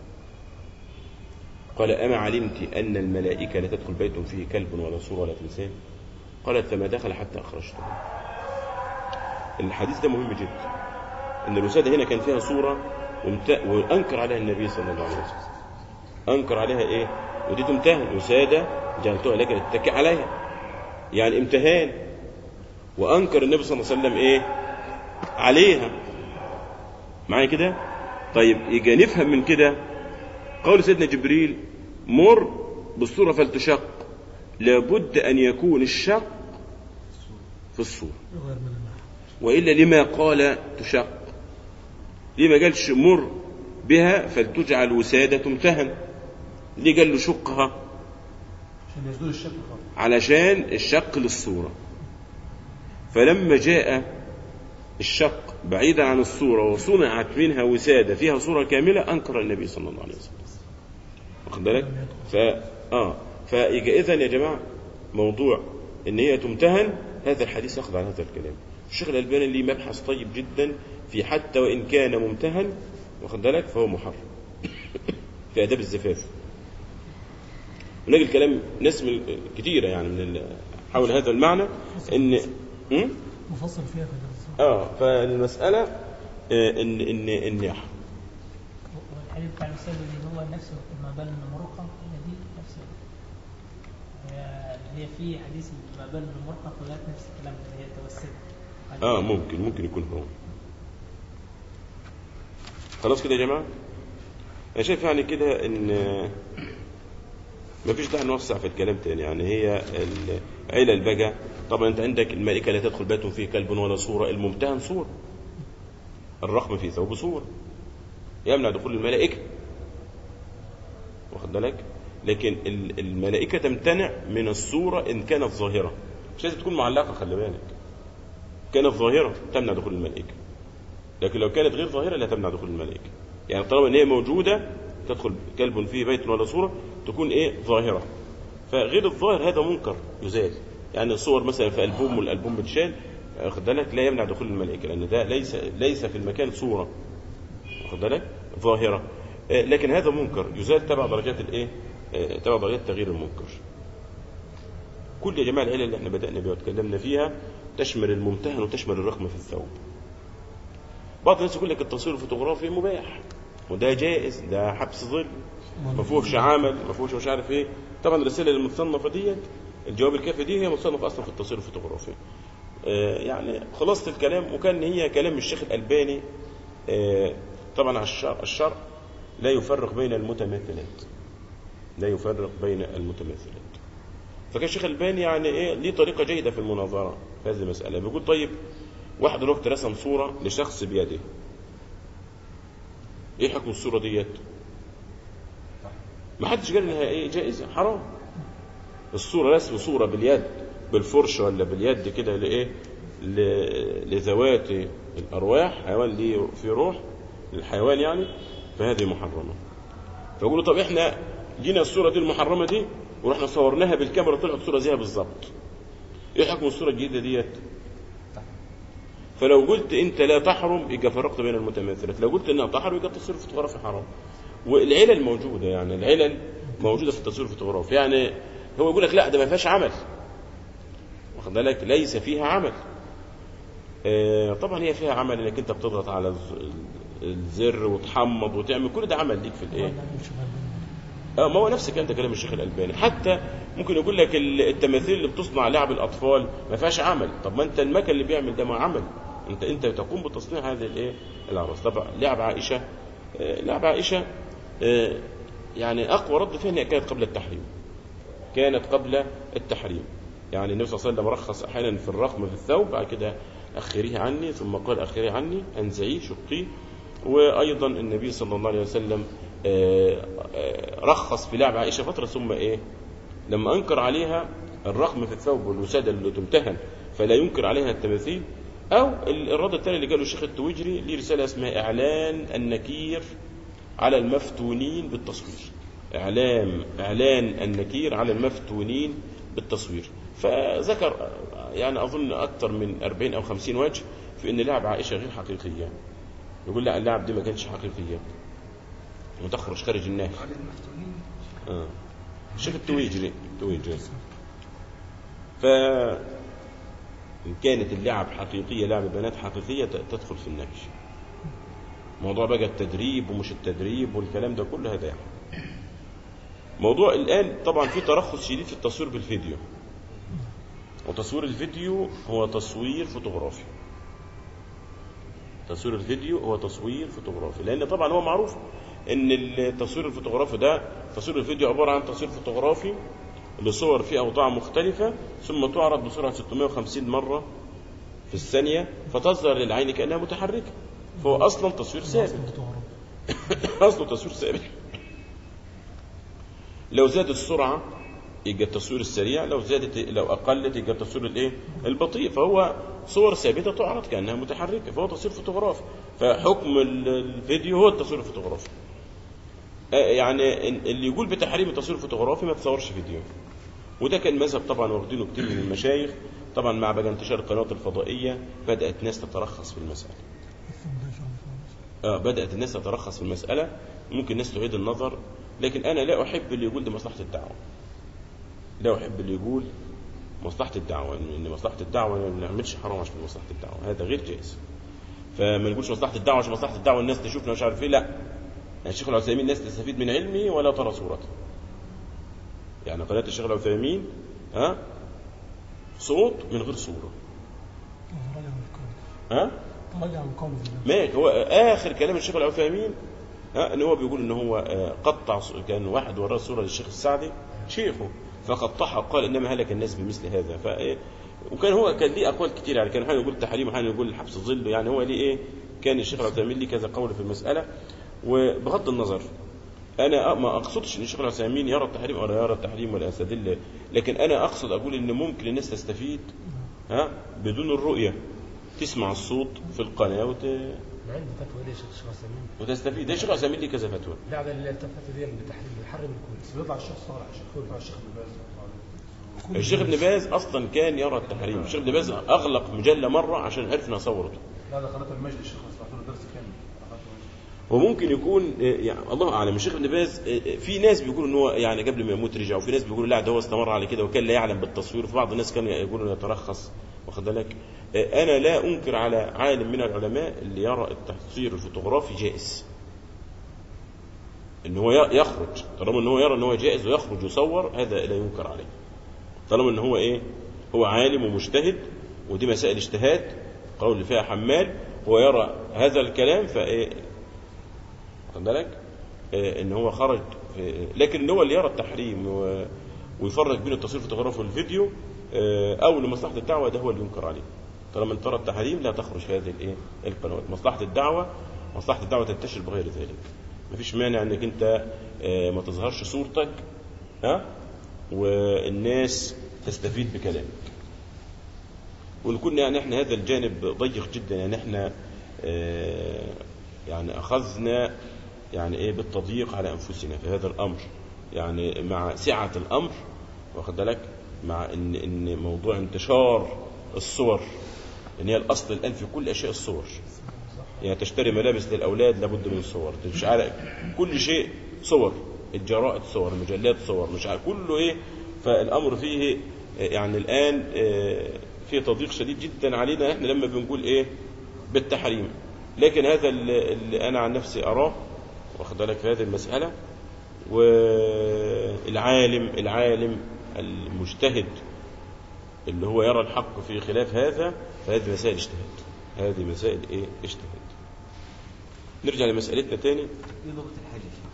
A: قال أما علمت أن الملائكة لا تدخل بيت فيه كلب ولا صورة ولا تمثال قالت فما دخل حتى أخرجته الحديث ده مهم جدا ان الوساده هنا كان فيها صوره ومت... وانكر عليها النبي صلى الله عليه وسلم انكر عليها ايه ودي تمتهن وساده جعلتها لك لتتكئ عليها يعني امتهان وانكر النبي صلى الله عليه وسلم ايه عليها معايا كده طيب يجي نفهم من كده قول سيدنا جبريل مر بالصوره فلتشق لابد ان يكون الشق في الصوره
E: غير من النحو
A: وإلا لما قال تشق ليه ما قالش مر بها فلتجعل وسادة تمتهن ليه قال له شقها
B: عشان يزدود الشكل خالص
A: علشان الشق للصورة فلما جاء الشق بعيدا عن الصورة وصنعت منها وسادة فيها صورة كاملة أنكر النبي صلى الله عليه وسلم واخد بالك ف اه فيجي اذا يا جماعه موضوع ان هي تمتهن هذا الحديث ياخذ على هذا الكلام الشيخ الالباني ليه مبحث طيب جدا في حتى وان كان ممتهن واخد بالك فهو محرم في اداب الزفاف ونجي الكلام ناس من كتيره يعني من ال- حول هذا المعنى ان م?
E: مفصل فيها في الدرس
A: اه فالمساله آه، ان ان ان يحرم
D: والحديث بتاع الأستاذ اللي هو نفسه ما بال المرقة هي دي نفس هي هي في حديث ما بال المرقة وجات نفس الكلام اللي هي توسل
A: اه ممكن ممكن يكون هو خلاص كده يا جماعه انا شايف يعني كده ان ما فيش داعي نوسع في الكلام تاني يعني هي العلل بقى طبعا انت عندك الملائكه لا تدخل بيت فيه كلب ولا صوره الممتهن صوره الرقم في ثوب صوره يمنع دخول الملائكه واخد بالك لكن ال- الملائكه تمتنع من الصوره ان كانت ظاهره مش لازم تكون معلقه خلي بالك كانت ظاهرة تمنع دخول الملائكة لكن لو كانت غير ظاهرة لا تمنع دخول الملائكة يعني طالما ان هي موجودة تدخل كلب فيه بيت ولا صورة تكون ايه ظاهرة فغير الظاهر هذا منكر يزال يعني الصور مثلا في ألبوم والألبوم بتشال واخد بالك لا يمنع دخول الملائكه لان ده ليس ليس في المكان صوره واخد بالك ظاهره آه، لكن هذا منكر يزال تبع درجات الايه آه، تبع درجات تغيير المنكر كل يا جماعه العلل اللي احنا بدانا بها وتكلمنا فيها تشمل الممتهن وتشمل الرقم في الثوب بعض الناس يقول لك التصوير الفوتوغرافي مباح وده جائز ده حبس ظل ما فيهوش عمل ما فيهوش مش عارف ايه طبعا الرساله المتصنفه ديت الجواب الكافي دي هي مصنفه اصلا في التصوير الفوتوغرافي آه، يعني خلاصه الكلام وكان هي كلام الشيخ الالباني آه، طبعا على الشرع, الشرع لا يفرق بين المتماثلات لا يفرق بين المتماثلات فكان الشيخ الالباني يعني ايه ليه طريقه جيده في المناظره في هذه المساله بيقول طيب واحد دلوقتي رسم صوره لشخص بيده ايه حكم الصوره ديت ما حدش قال انها ايه جائزه حرام الصوره رسم صوره باليد بالفرشه ولا باليد كده لايه ل- لذوات الارواح حيوان ليه في روح الحيوان يعني فهذه محرمه فيقولوا طب احنا جينا الصوره دي المحرمه دي ورحنا صورناها بالكاميرا طلعت صوره زيها بالظبط ايه حكم الصوره الجديده ديت فلو قلت انت لا تحرم يبقى فرقت بين المتماثلات لو قلت انها تحرم يبقى التصوير الفوتوغرافي حرام والعلل موجوده يعني العلل موجوده في التصوير الفوتوغرافي يعني هو يقول لك لا ده ما فيهاش عمل واخد بالك ليس فيها عمل آه، طبعا هي فيها عمل انك انت بتضغط على الز- الزر وتحمض وتعمل كل ده عمل ليك في الايه اه ما هو نفس الكلام ده كلام الشيخ الالباني حتى ممكن يقول لك ال- التماثيل اللي بتصنع لعب الاطفال ما فيهاش عمل طب ما انت المكن اللي بيعمل ده ما عمل انت انت تقوم بتصنيع هذه الايه العروس طبعا لعب عائشه آه، لعب عائشه آه، يعني اقوى رد فيها انها كانت قبل التحريم كانت قبل التحريم يعني النبي صلى الله عليه وسلم رخص احيانا في الرقم في الثوب بعد كده اخريه عني ثم قال اخريه عني انزعيه شقيه وايضا النبي صلى الله عليه وسلم آه، آه، رخص في لعب عائشه فتره ثم ايه لما انكر عليها الرقم في الثوب والوساده اللي تمتهن فلا ينكر عليها التماثيل او ال- الرد الثاني اللي قاله الشيخ التويجري ليه رساله اسمها اعلان النكير على المفتونين بالتصوير اعلام اعلان النكير على المفتونين بالتصوير فذكر يعني اظن اكثر من 40 او 50 وجه في ان لعب عائشه غير حقيقيه يقول لا اللعب دي ما كانتش حقيقيه وتخرج خارج النهي آه. الشيخ التويجري التويجري ف إن كانت اللعب حقيقية لعب بنات حقيقية ت- تدخل في النهي موضوع بقى التدريب ومش التدريب والكلام ده كله هذا يعني. موضوع الآن طبعا في ترخص شديد في التصوير بالفيديو وتصوير الفيديو هو تصوير فوتوغرافي تصوير الفيديو هو تصوير فوتوغرافي لان طبعا هو معروف ان التصوير الفوتوغرافي ده تصوير الفيديو عباره عن تصوير فوتوغرافي لصور في اوضاع مختلفه ثم تعرض بسرعه 650 مره في الثانيه فتظهر للعين كانها متحركه فهو اصلا تصوير ثابت اصله تصوير ثابت لو زادت السرعه يبقى التصوير السريع لو زادت لو اقلت يبقى التصوير الايه البطيء فهو صور ثابته تعرض كانها متحركه فهو تصوير فوتوغرافي فحكم ال- الفيديو هو التصوير الفوتوغرافي آه، يعني ال- اللي يقول بتحريم التصوير الفوتوغرافي ما تصورش فيديو وده كان مذهب طبعا واخدينه كتير من المشايخ طبعا مع بقى انتشار القنوات الفضائيه بدات ناس تترخص في المساله اه بدات الناس تترخص في المساله ممكن الناس تعيد النظر لكن انا لا احب اللي يقول دي مصلحه الدعوه لا احب اللي يقول مصلحه الدعوه ان مصلحه الدعوه ما نعملش حرام عشان مصلحه الدعوه هذا غير جائز فما نقولش مصلحه الدعوه عشان مصلحه الدعوه الناس تشوفنا مش عارف ايه لا يعني الشيخ العثيمين الناس تستفيد من علمه ولا ترى صورته يعني قناه الشيخ العثيمين ها صوت من غير صوره
E: راجع من القول
A: ها
E: راجع من قول في ده
A: ماشي هو اخر كلام الشيخ العثيمين ها ان هو بيقول ان هو آه، قطع ص- كان واحد وراه صوره للشيخ السعدي شيخه فقطعها وقال انما هلك الناس بمثل هذا ف وكان هو كان ليه اقوال كتير يعني كان احيانا يقول تحريم احيانا يقول حبس الظل يعني هو ليه ايه كان الشيخ العثيمين ليه كذا قول في المساله وبغض النظر انا أ- ما اقصدش ان الشيخ العثيمين يرى التحريم ولا يرى التحريم ولا استدل لكن انا اقصد اقول ان ممكن الناس تستفيد ها بدون الرؤيه تسمع الصوت في القناه وت...
B: عندي فتوى ليه يا شيخ الشيخ عثيمين
A: وتستفيد ده الشيخ عثيمين ليه كذا فتوى
B: لا ده اللي الفتوى دي بتحريم بيحرم الكل
F: بس بيطلع الشيخ صالح الشيخ بيطلع الشيخ ابن باز
A: الشيخ ابن باز اصلا كان يرى التحريم الشيخ ابن باز اغلق مجله مره عشان عرف انها صورته
B: لا ده قناه المجد الشيخ سمعت له درس كامل قناة المجد.
A: وممكن يكون آه، يعني الله اعلم الشيخ ابن باز آه، آه، في ناس بيقولوا ان هو يعني قبل ما يموت رجع وفي ناس بيقولوا لا ده هو استمر على كده وكان لا يعلم بالتصوير في بعض الناس كانوا يقولوا يترخص واخد بالك آه، انا لا انكر على عالم من العلماء اللي يرى التصوير الفوتوغرافي جائز ان هو ي- يخرج طالما ان هو يرى ان هو جائز ويخرج يصور هذا لا ينكر عليه طالما ان هو ايه هو عالم ومجتهد ودي مسائل اجتهاد قول اللي فيها حمال هو يرى هذا الكلام فايه واخد بالك آه، ان هو خرج آه، لكن ان هو اللي يرى التحريم و- ويفرق بين التصوير الفوتوغرافي والفيديو آه، او لمصلحه الدعوه ده هو اللي ينكر عليه طالما انت ترى التحريم لا تخرج هذه الايه القنوات مصلحه الدعوه مصلحه الدعوه تنتشر بغير ذلك مفيش مانع انك انت آه، ما تظهرش صورتك ها والناس تستفيد بكلامك ونكون يعني احنا هذا الجانب ضيق جدا يعني احنا آه، يعني اخذنا يعني ايه بالتضييق على انفسنا في هذا الامر يعني مع سعه الامر واخد بالك مع ان ان موضوع انتشار الصور ان هي الاصل الان في كل اشياء الصور يعني تشتري ملابس للاولاد لابد من صور مش عارف كل شيء صور الجرائد صور المجلات صور مش عارف كله ايه فالامر فيه آه، يعني الان آه، في تضييق شديد جدا علينا احنا لما بنقول ايه بالتحريم لكن هذا اللي اللي انا عن نفسي اراه واخد بالك في هذه المساله والعالم العالم المجتهد اللي هو يرى الحق في خلاف هذا فهذه مسائل اجتهاد هذه مسائل ايه اجتهاد نرجع لمسألتنا تاني
C: ايه وقت الحاجه فيه؟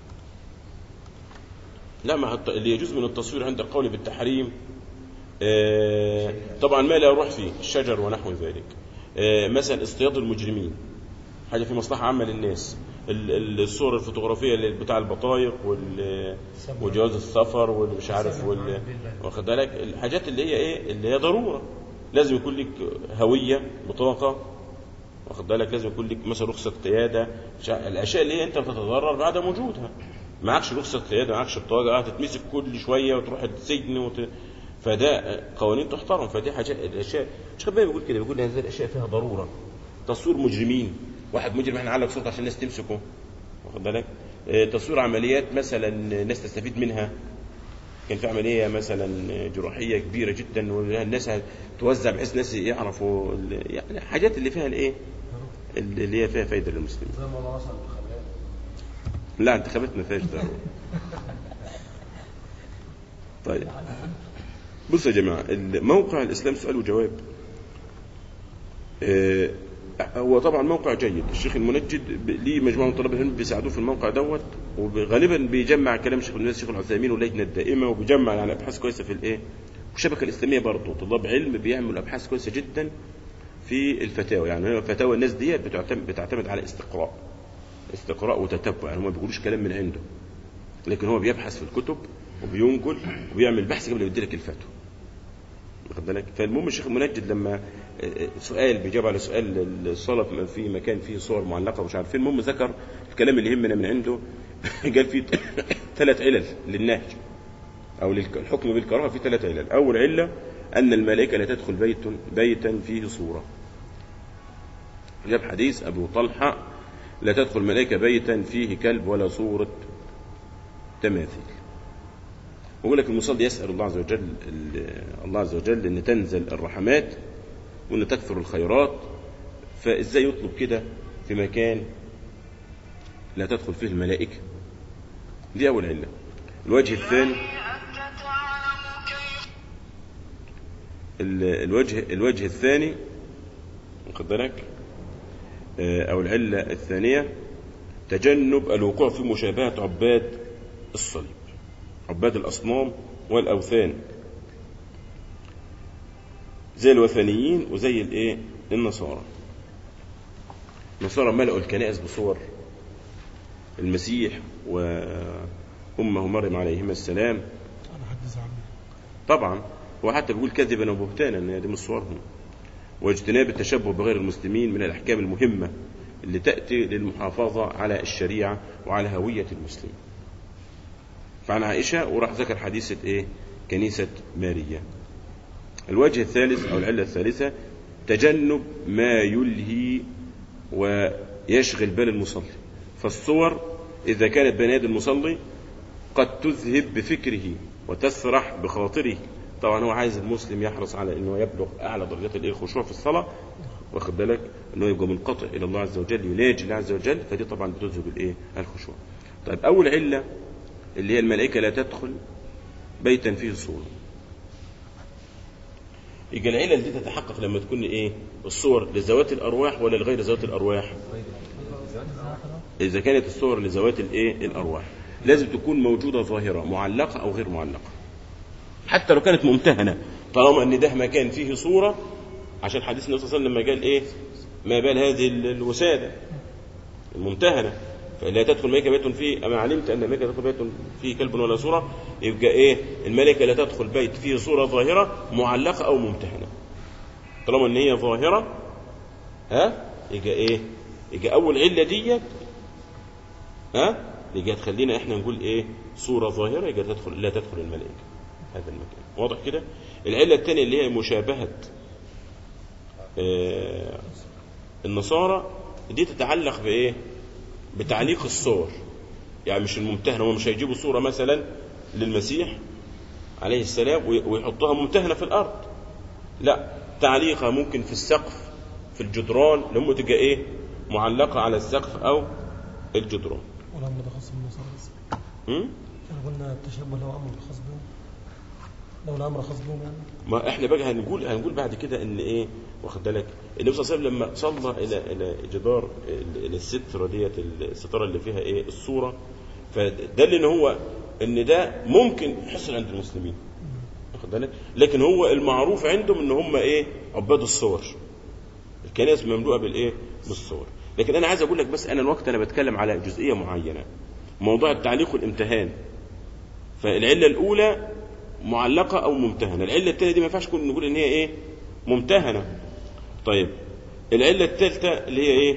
A: لا مع الت- اللي يجوز من التصوير عند القول بالتحريم آه، طبعا ما لا يروح فيه الشجر ونحو ذلك آه، مثلا اصطياد المجرمين حاجه في مصلحه عامه للناس ال- ال- الصور الفوتوغرافيه اللي بتاع البطايق وال- وجواز السفر واللي مش عارف وال- واخد بالك الحاجات اللي هي ايه اللي هي ضروره لازم يكون لك هويه بطاقه واخد بالك لازم يكون لك مثلا رخصه قياده مش عارف- الاشياء اللي هي انت بتتضرر بعدم وجودها معكش رخصه قياده معكش بطاقه هتتمسك كل شويه وتروح السجن وت... فده قوانين تحترم فدي حاجات الاشياء مش خد بالك بيقول كده بيقول هذه الاشياء فيها ضروره تصوير مجرمين واحد مجرم احنا نعلق صورته عشان الناس تمسكه واخد بالك آه، تصوير عمليات مثلا الناس تستفيد منها كان في عمليه مثلا جراحيه كبيره جدا والناس توزع بحيث الناس يعرفوا ال- يعني حاجات اللي فيها الايه اللي هي فيها فايده للمسلمين
B: زي موضوع مثلا الانتخابات
A: لا انتخابات ما فيهاش ضروره طيب بصوا يا جماعه موقع الاسلام سؤال وجواب آه، هو طبعا موقع جيد الشيخ المنجد ب- ليه مجموعه من طلاب العلم بيساعدوه في الموقع دوت وغالبا بيجمع كلام الشيخ ابن باز الشيخ العثيمين واللجنه الدائمه وبيجمع يعني ابحاث كويسه في الايه والشبكه الاسلاميه برضه طلاب علم بيعملوا ابحاث كويسه جدا في الفتاوى يعني فتاوى الناس ديت بتعتمد, بتعتمد على استقراء استقراء وتتبع يعني هم ما بيقولوش كلام من عنده لكن هو بيبحث في الكتب وبينقل وبيعمل بحث قبل ما يديلك الفتوى واخد بالك فالمهم الشيخ المنجد لما آه، آه، سؤال بيجاوب على سؤال الصلاه في مكان فيه صور معلقه ومش عارف فين المهم ذكر الكلام اللي يهمنا من عنده قال في ثلاث علل للنهي او للحكم بالكراهه في ثلاث علل اول عله ان الملائكه لا تدخل بيت بيتا فيه صوره جاب حديث ابو طلحه لا تدخل ملائكه بيتا فيه كلب ولا صوره تماثيل ويقول لك المصلي يسأل الله عز وجل الله عز وجل أن تنزل الرحمات وأن تكثر الخيرات فإزاي يطلب كده في مكان لا تدخل فيه الملائكة دي أول علة الوجه الثاني ال- الوجه الوجه الثاني واخد بالك آه، أو العلة الثانية تجنب الوقوع في مشابهة عباد الصليب عباد الأصنام والأوثان زي الوثنيين وزي الايه النصارى النصارى ملأوا الكنائس بصور المسيح وأمه مريم عليهما السلام
E: على حد زعمه
A: طبعا هو حتى بيقول كذبا وبهتانا ان دي من صورهم واجتناب التشبه بغير المسلمين من الاحكام المهمه اللي تاتي للمحافظه على الشريعه وعلى هويه المسلمين فعن عائشه وراح ذكر حديثه ايه كنيسة ماريا الوجه الثالث أو العلة الثالثة تجنب ما يلهي ويشغل بال المصلي فالصور إذا كانت بين يد المصلي قد تذهب بفكره وتسرح بخاطره طبعا هو عايز المسلم يحرص على انه يبلغ اعلى درجات الايه الخشوع في الصلاه واخد بالك انه يبقى منقطع الى الله عز وجل يناجي الله عز وجل فدي طبعا بتذهب الايه الخشوع طيب اول عله اللي هي الملائكه لا تدخل بيتا فيه صوره يبقى العلل دي تتحقق لما تكون ايه الصور لذوات الارواح ولا لغير ذوات الارواح اذا كانت الصور لذوات الايه الارواح لازم تكون موجوده ظاهره معلقه او غير معلقه حتى لو كانت ممتهنه طالما ان ده مكان فيه صوره عشان حديث النبي صلى الله عليه وسلم لما قال ايه ما بال هذه ال- الوساده الممتهنه فلا تدخل ملائكه بيت فيه اما علمت ان الملائكه تدخل بيت فيه كلب ولا صوره يبقى ايه الملائكه لا تدخل بيت فيه صوره ظاهره معلقه او ممتهنه طالما ان هي ظاهره ها يبقى ايه يبقى اول عله ديت ها يبقى تخلينا احنا نقول ايه صوره ظاهره يبقى تدخل لا تدخل الملائكه هذا المكان واضح كده العله الثانيه اللي هي مشابهه آه النصارى دي تتعلق بايه بتعليق الصور يعني مش الممتهنه هم مش هيجيبوا صوره مثلا للمسيح عليه السلام وي- ويحطوها ممتهنه في الارض لا تعليقها ممكن في السقف في الجدران لما تبقى ايه معلقه على السقف او الجدران
E: والأمر ده خاص بالنصارى بس
A: م?
E: يعني قلنا التشبه لو أمر خاص بهم لو الأمر خاص بهم يعني
A: ما احنا بقى هنقول هنقول بعد كده ان ايه واخد بالك النبي صلى الله عليه وسلم لما صلى الى الى جدار ال- الى الستره ديت الستاره اللي فيها ايه الصوره فدل ان هو ان ده ممكن يحصل عند المسلمين واخد بالك لكن هو المعروف عندهم ان هم ايه عباد الصور الكنائس مملوءه بالايه بالصور لكن انا عايز اقول لك بس انا الوقت انا بتكلم على جزئيه معينه موضوع التعليق والامتهان فالعله الاولى معلقه او ممتهنه العله الثانيه دي ما ينفعش نكون نقول ان هي ايه ممتهنه طيب العله الثالثه اللي هي ايه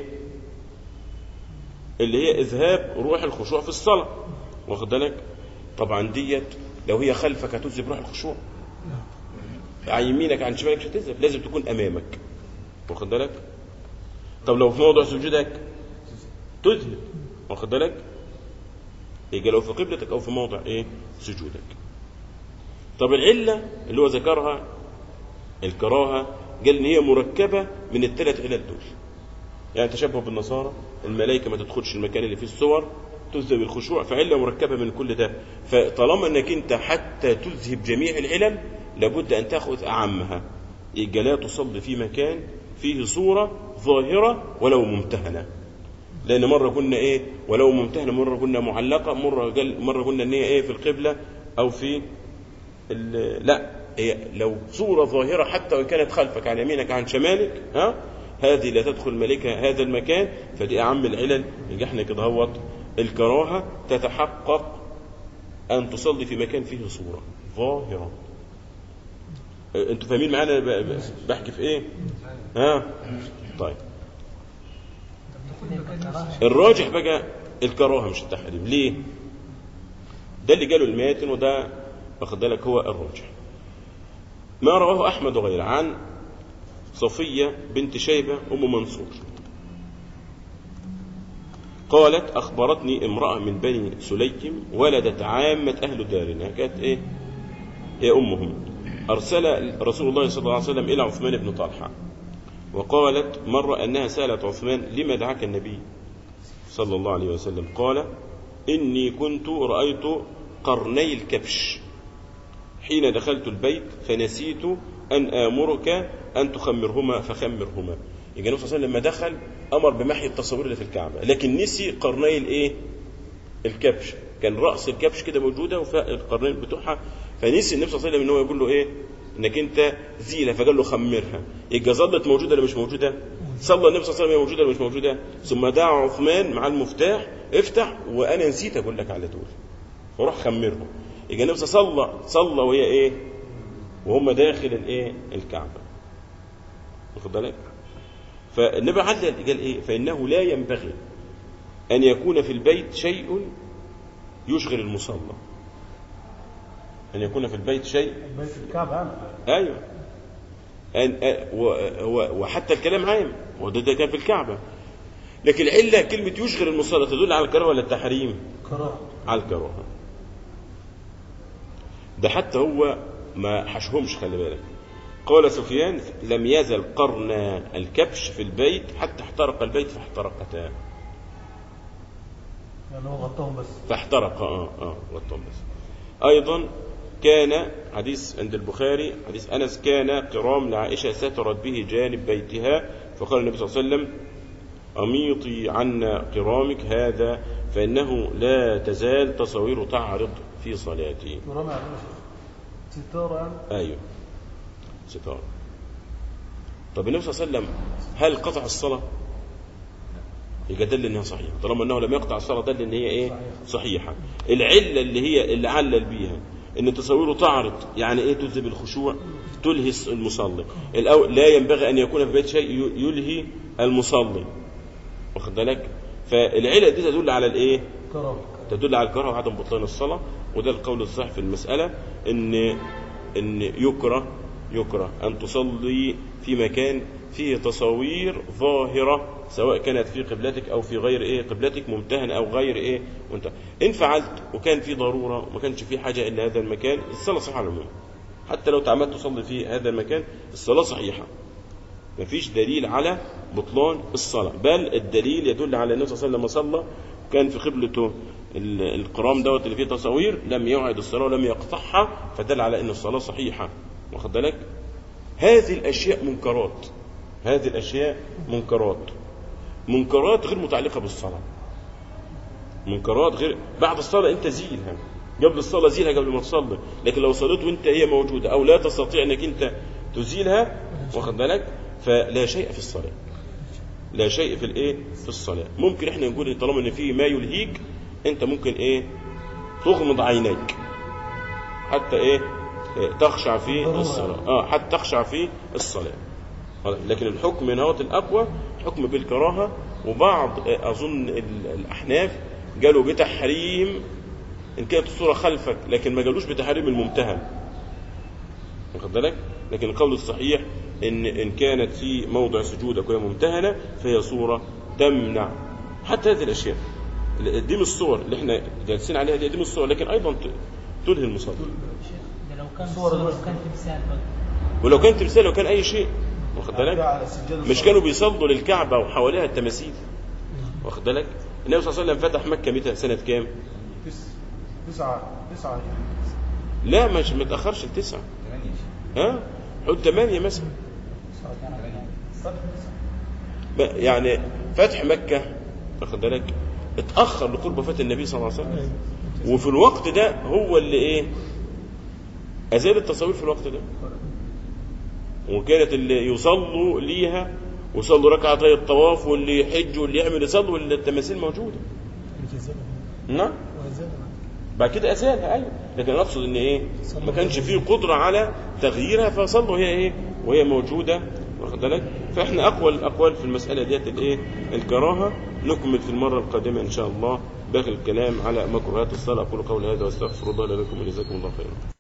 A: اللي هي اذهاب روح الخشوع في الصلاه واخد بالك طبعا ديت لو هي خلفك هتذهب روح الخشوع عن يمينك عن شمالك مش هتذهب لازم تكون امامك واخد بالك طب لو في موضع سجودك تذهب واخد بالك يبقى لو في قبلتك او في موضع ايه سجودك طب العله اللي هو ذكرها الكراهه قال ان هي مركبه من الثلاث علل دول يعني تشبه بالنصارى الملائكه ما تدخلش المكان اللي فيه الصور تذهب الخشوع فعله مركبه من كل ده فطالما انك انت حتى تذهب جميع العلل لابد ان تاخذ اعمها يبقى لا تصلي في مكان فيه صوره ظاهره ولو ممتهنه لان مره قلنا ايه ولو ممتهنه مره قلنا معلقه مره قال مره قلنا ان هي ايه في القبله او في ال- لا هي لو صورة ظاهرة حتى وإن كانت خلفك عن يمينك عن شمالك ها هذه لا تدخل ملكة هذا المكان فدي أعم العلل يبقى احنا كده هوت الكراهة تتحقق أن تصلي في مكان فيه صورة ظاهرة اه، انتوا فاهمين معانا ب- ب- بحكي في ايه ها طيب الراجح بقى الكراهه مش التحريم ليه ده اللي قاله الماتن وده واخد بالك هو الراجح ما رواه احمد وغيره عن صفيه بنت شيبه ام منصور قالت اخبرتني امراه من بني سليم ولدت عامه اهل دارنا كانت ايه هي امهم ارسل رسول الله صلى الله عليه وسلم الى عثمان بن طلحه وقالت مرة أنها سألت عثمان لما دعاك النبي صلى الله عليه وسلم قال إني كنت رأيت قرني الكبش حين دخلت البيت فنسيت أن آمرك أن تخمرهما فخمرهما يبقى النبي صلى الله عليه وسلم لما دخل أمر بمحي التصوير اللي في الكعبة لكن نسي قرني الإيه الكبش كان رأس الكبش كده موجودة والقرنين بتوعها فنسي النبي صلى الله عليه وسلم ان هو يقول له ايه انك انت زينه فقال له خمرها يبقى ظلت موجوده ولا مش موجوده صلى النبي صلى الله عليه وسلم هي موجوده ولا مش موجوده ثم دعا عثمان مع المفتاح افتح وانا نسيت اقول لك على طول فروح خمرهم يبقى النبي صلى الله عليه وسلم صلى وهي ايه وهم داخل الايه الكعبه واخد بالك فالنبي علل قال ايه فانه لا ينبغي ان يكون في البيت شيء يشغل المصلى ان يكون في البيت شيء
B: بيت الكعبة يعني
A: ايوه أن أ- و- و- وحتى الكلام عام وده ده كان في الكعبه لكن العله كلمه يشغل المصلى تدل على الكراهه ولا التحريم؟
E: كراهة
A: على الكراهه ده حتى هو ما حشهمش خلي بالك قال سفيان لم يزل قرن الكبش في البيت حتى احترق البيت فاحترقتا
B: يعني هو غطاهم بس
A: فاحترق اه اه غطاهم بس ايضا كان حديث عند البخاري حديث انس كان قرام لعائشه سترت به جانب بيتها فقال النبي صلى الله عليه وسلم اميطي عنا قرامك هذا فانه لا تزال تصوير تعرض في صلاتي
B: ورمى على ستارة يعني
A: ايوه ستار طب النبي صلى الله عليه وسلم هل قطع الصلاه يبقى دل انها صحيحه طالما انه لم يقطع الصلاه دل ان هي ايه صحيحه العله اللي هي اللي علل بيها ان تصويره تعرض يعني ايه تذهب الخشوع تلهي المصلي الأول لا ينبغي ان يكون في بيت شيء ي- يلهي المصلي واخد بالك فالعله دي تدل على الايه
B: كراهة
A: تدل على الكراهه وعدم بطلان الصلاه وده القول الصحيح في المساله ان ان يكره يكره ان تصلي في مكان فيه تصاوير ظاهره سواء كانت في قبلتك او في غير ايه قبلتك ممتهن او غير ايه منتهن ان فعلت وكان في ضروره وما كانش في حاجه الا هذا المكان الصلاه صحيحه على العموم حتى لو تعمدت تصلي في هذا المكان الصلاه صحيحه مفيش دليل على بطلان الصلاة بل الدليل يدل على النبي صلى الله عليه وسلم لما صلى كان في قبلته ال- القرام دوت اللي فيه تصاوير لم يعد الصلاة ولم يقطعها فدل على ان الصلاة صحيحة واخد بالك هذه الاشياء منكرات هذه الاشياء منكرات منكرات غير متعلقة بالصلاة منكرات غير بعد الصلاة انت زيلها قبل الصلاة زيلها قبل ما تصلي لكن لو صليت وانت هي موجودة او لا تستطيع انك انت تزيلها واخد بالك فلا شيء في الصلاة لا شيء في الايه في الصلاة ممكن احنا نقول إن طالما ان في ما يلهيك انت ممكن ايه تغمض عينيك حتى ايه إيه، تخشع في
E: ضرورة.
A: الصلاة اه حتى تخشع في الصلاة خلاص. لكن الحكم نهوة الأقوى حكم بالكراهة وبعض آه، أظن ال- الأحناف قالوا بتحريم إن كانت الصورة خلفك لكن ما قالوش بتحريم الممتهن واخد بالك لكن القول الصحيح إن إن كانت في موضع سجودك وهي ممتهنة فهي صورة تمنع حتى هذه الأشياء ال- دي من الصور اللي احنا جالسين عليها دي دي من الصور لكن أيضا ت- تلهي المصلي
D: شيخ ده لو كان
B: صور
D: صور لو
B: المسجد.
D: كان تمثال بقى
A: ولو كان تمثال لو كان أي شيء واخد بالك
B: على سجاد
A: مش
B: الصلاة.
A: كانوا بيصلوا للكعبة وحواليها التماثيل واخد بالك النبي صلى الله عليه وسلم فتح مكة متى سنة كام
B: تس- تسعة تسعة
A: لا مش ما تأخرش لتسعة
C: ثمانية شيء
A: ها حدود ثمانية مثلا
B: تسعة
C: ثمانية
A: ب- يعني فتح مكة واخد بالك اتأخر لقرب وفاة النبي صلى الله عليه وسلم وفي الوقت ده هو اللي ايه أزال التصاوير في الوقت ده وكانت اللي يصلوا ليها ويصلوا ركعتي الطواف واللي يحج واللي يعمل يصلوا والتماثيل موجودة
E: الجزاء
A: نعم
E: وزاد
A: بعد كده أزالها أيوة لكن أنا أقصد إن إيه ما كانش فيه قدرة على تغييرها فصلوا هي إيه وهي موجودة واخد بالك فإحنا أقوى الأقوال في المسألة ديت الإيه الكراهة نكمل في المرة القادمة إن شاء الله باقي الكلام على مكروهات الصلاة أقول قولي هذا وأستغفر الله لي ولكم وجزاكم الله خيرا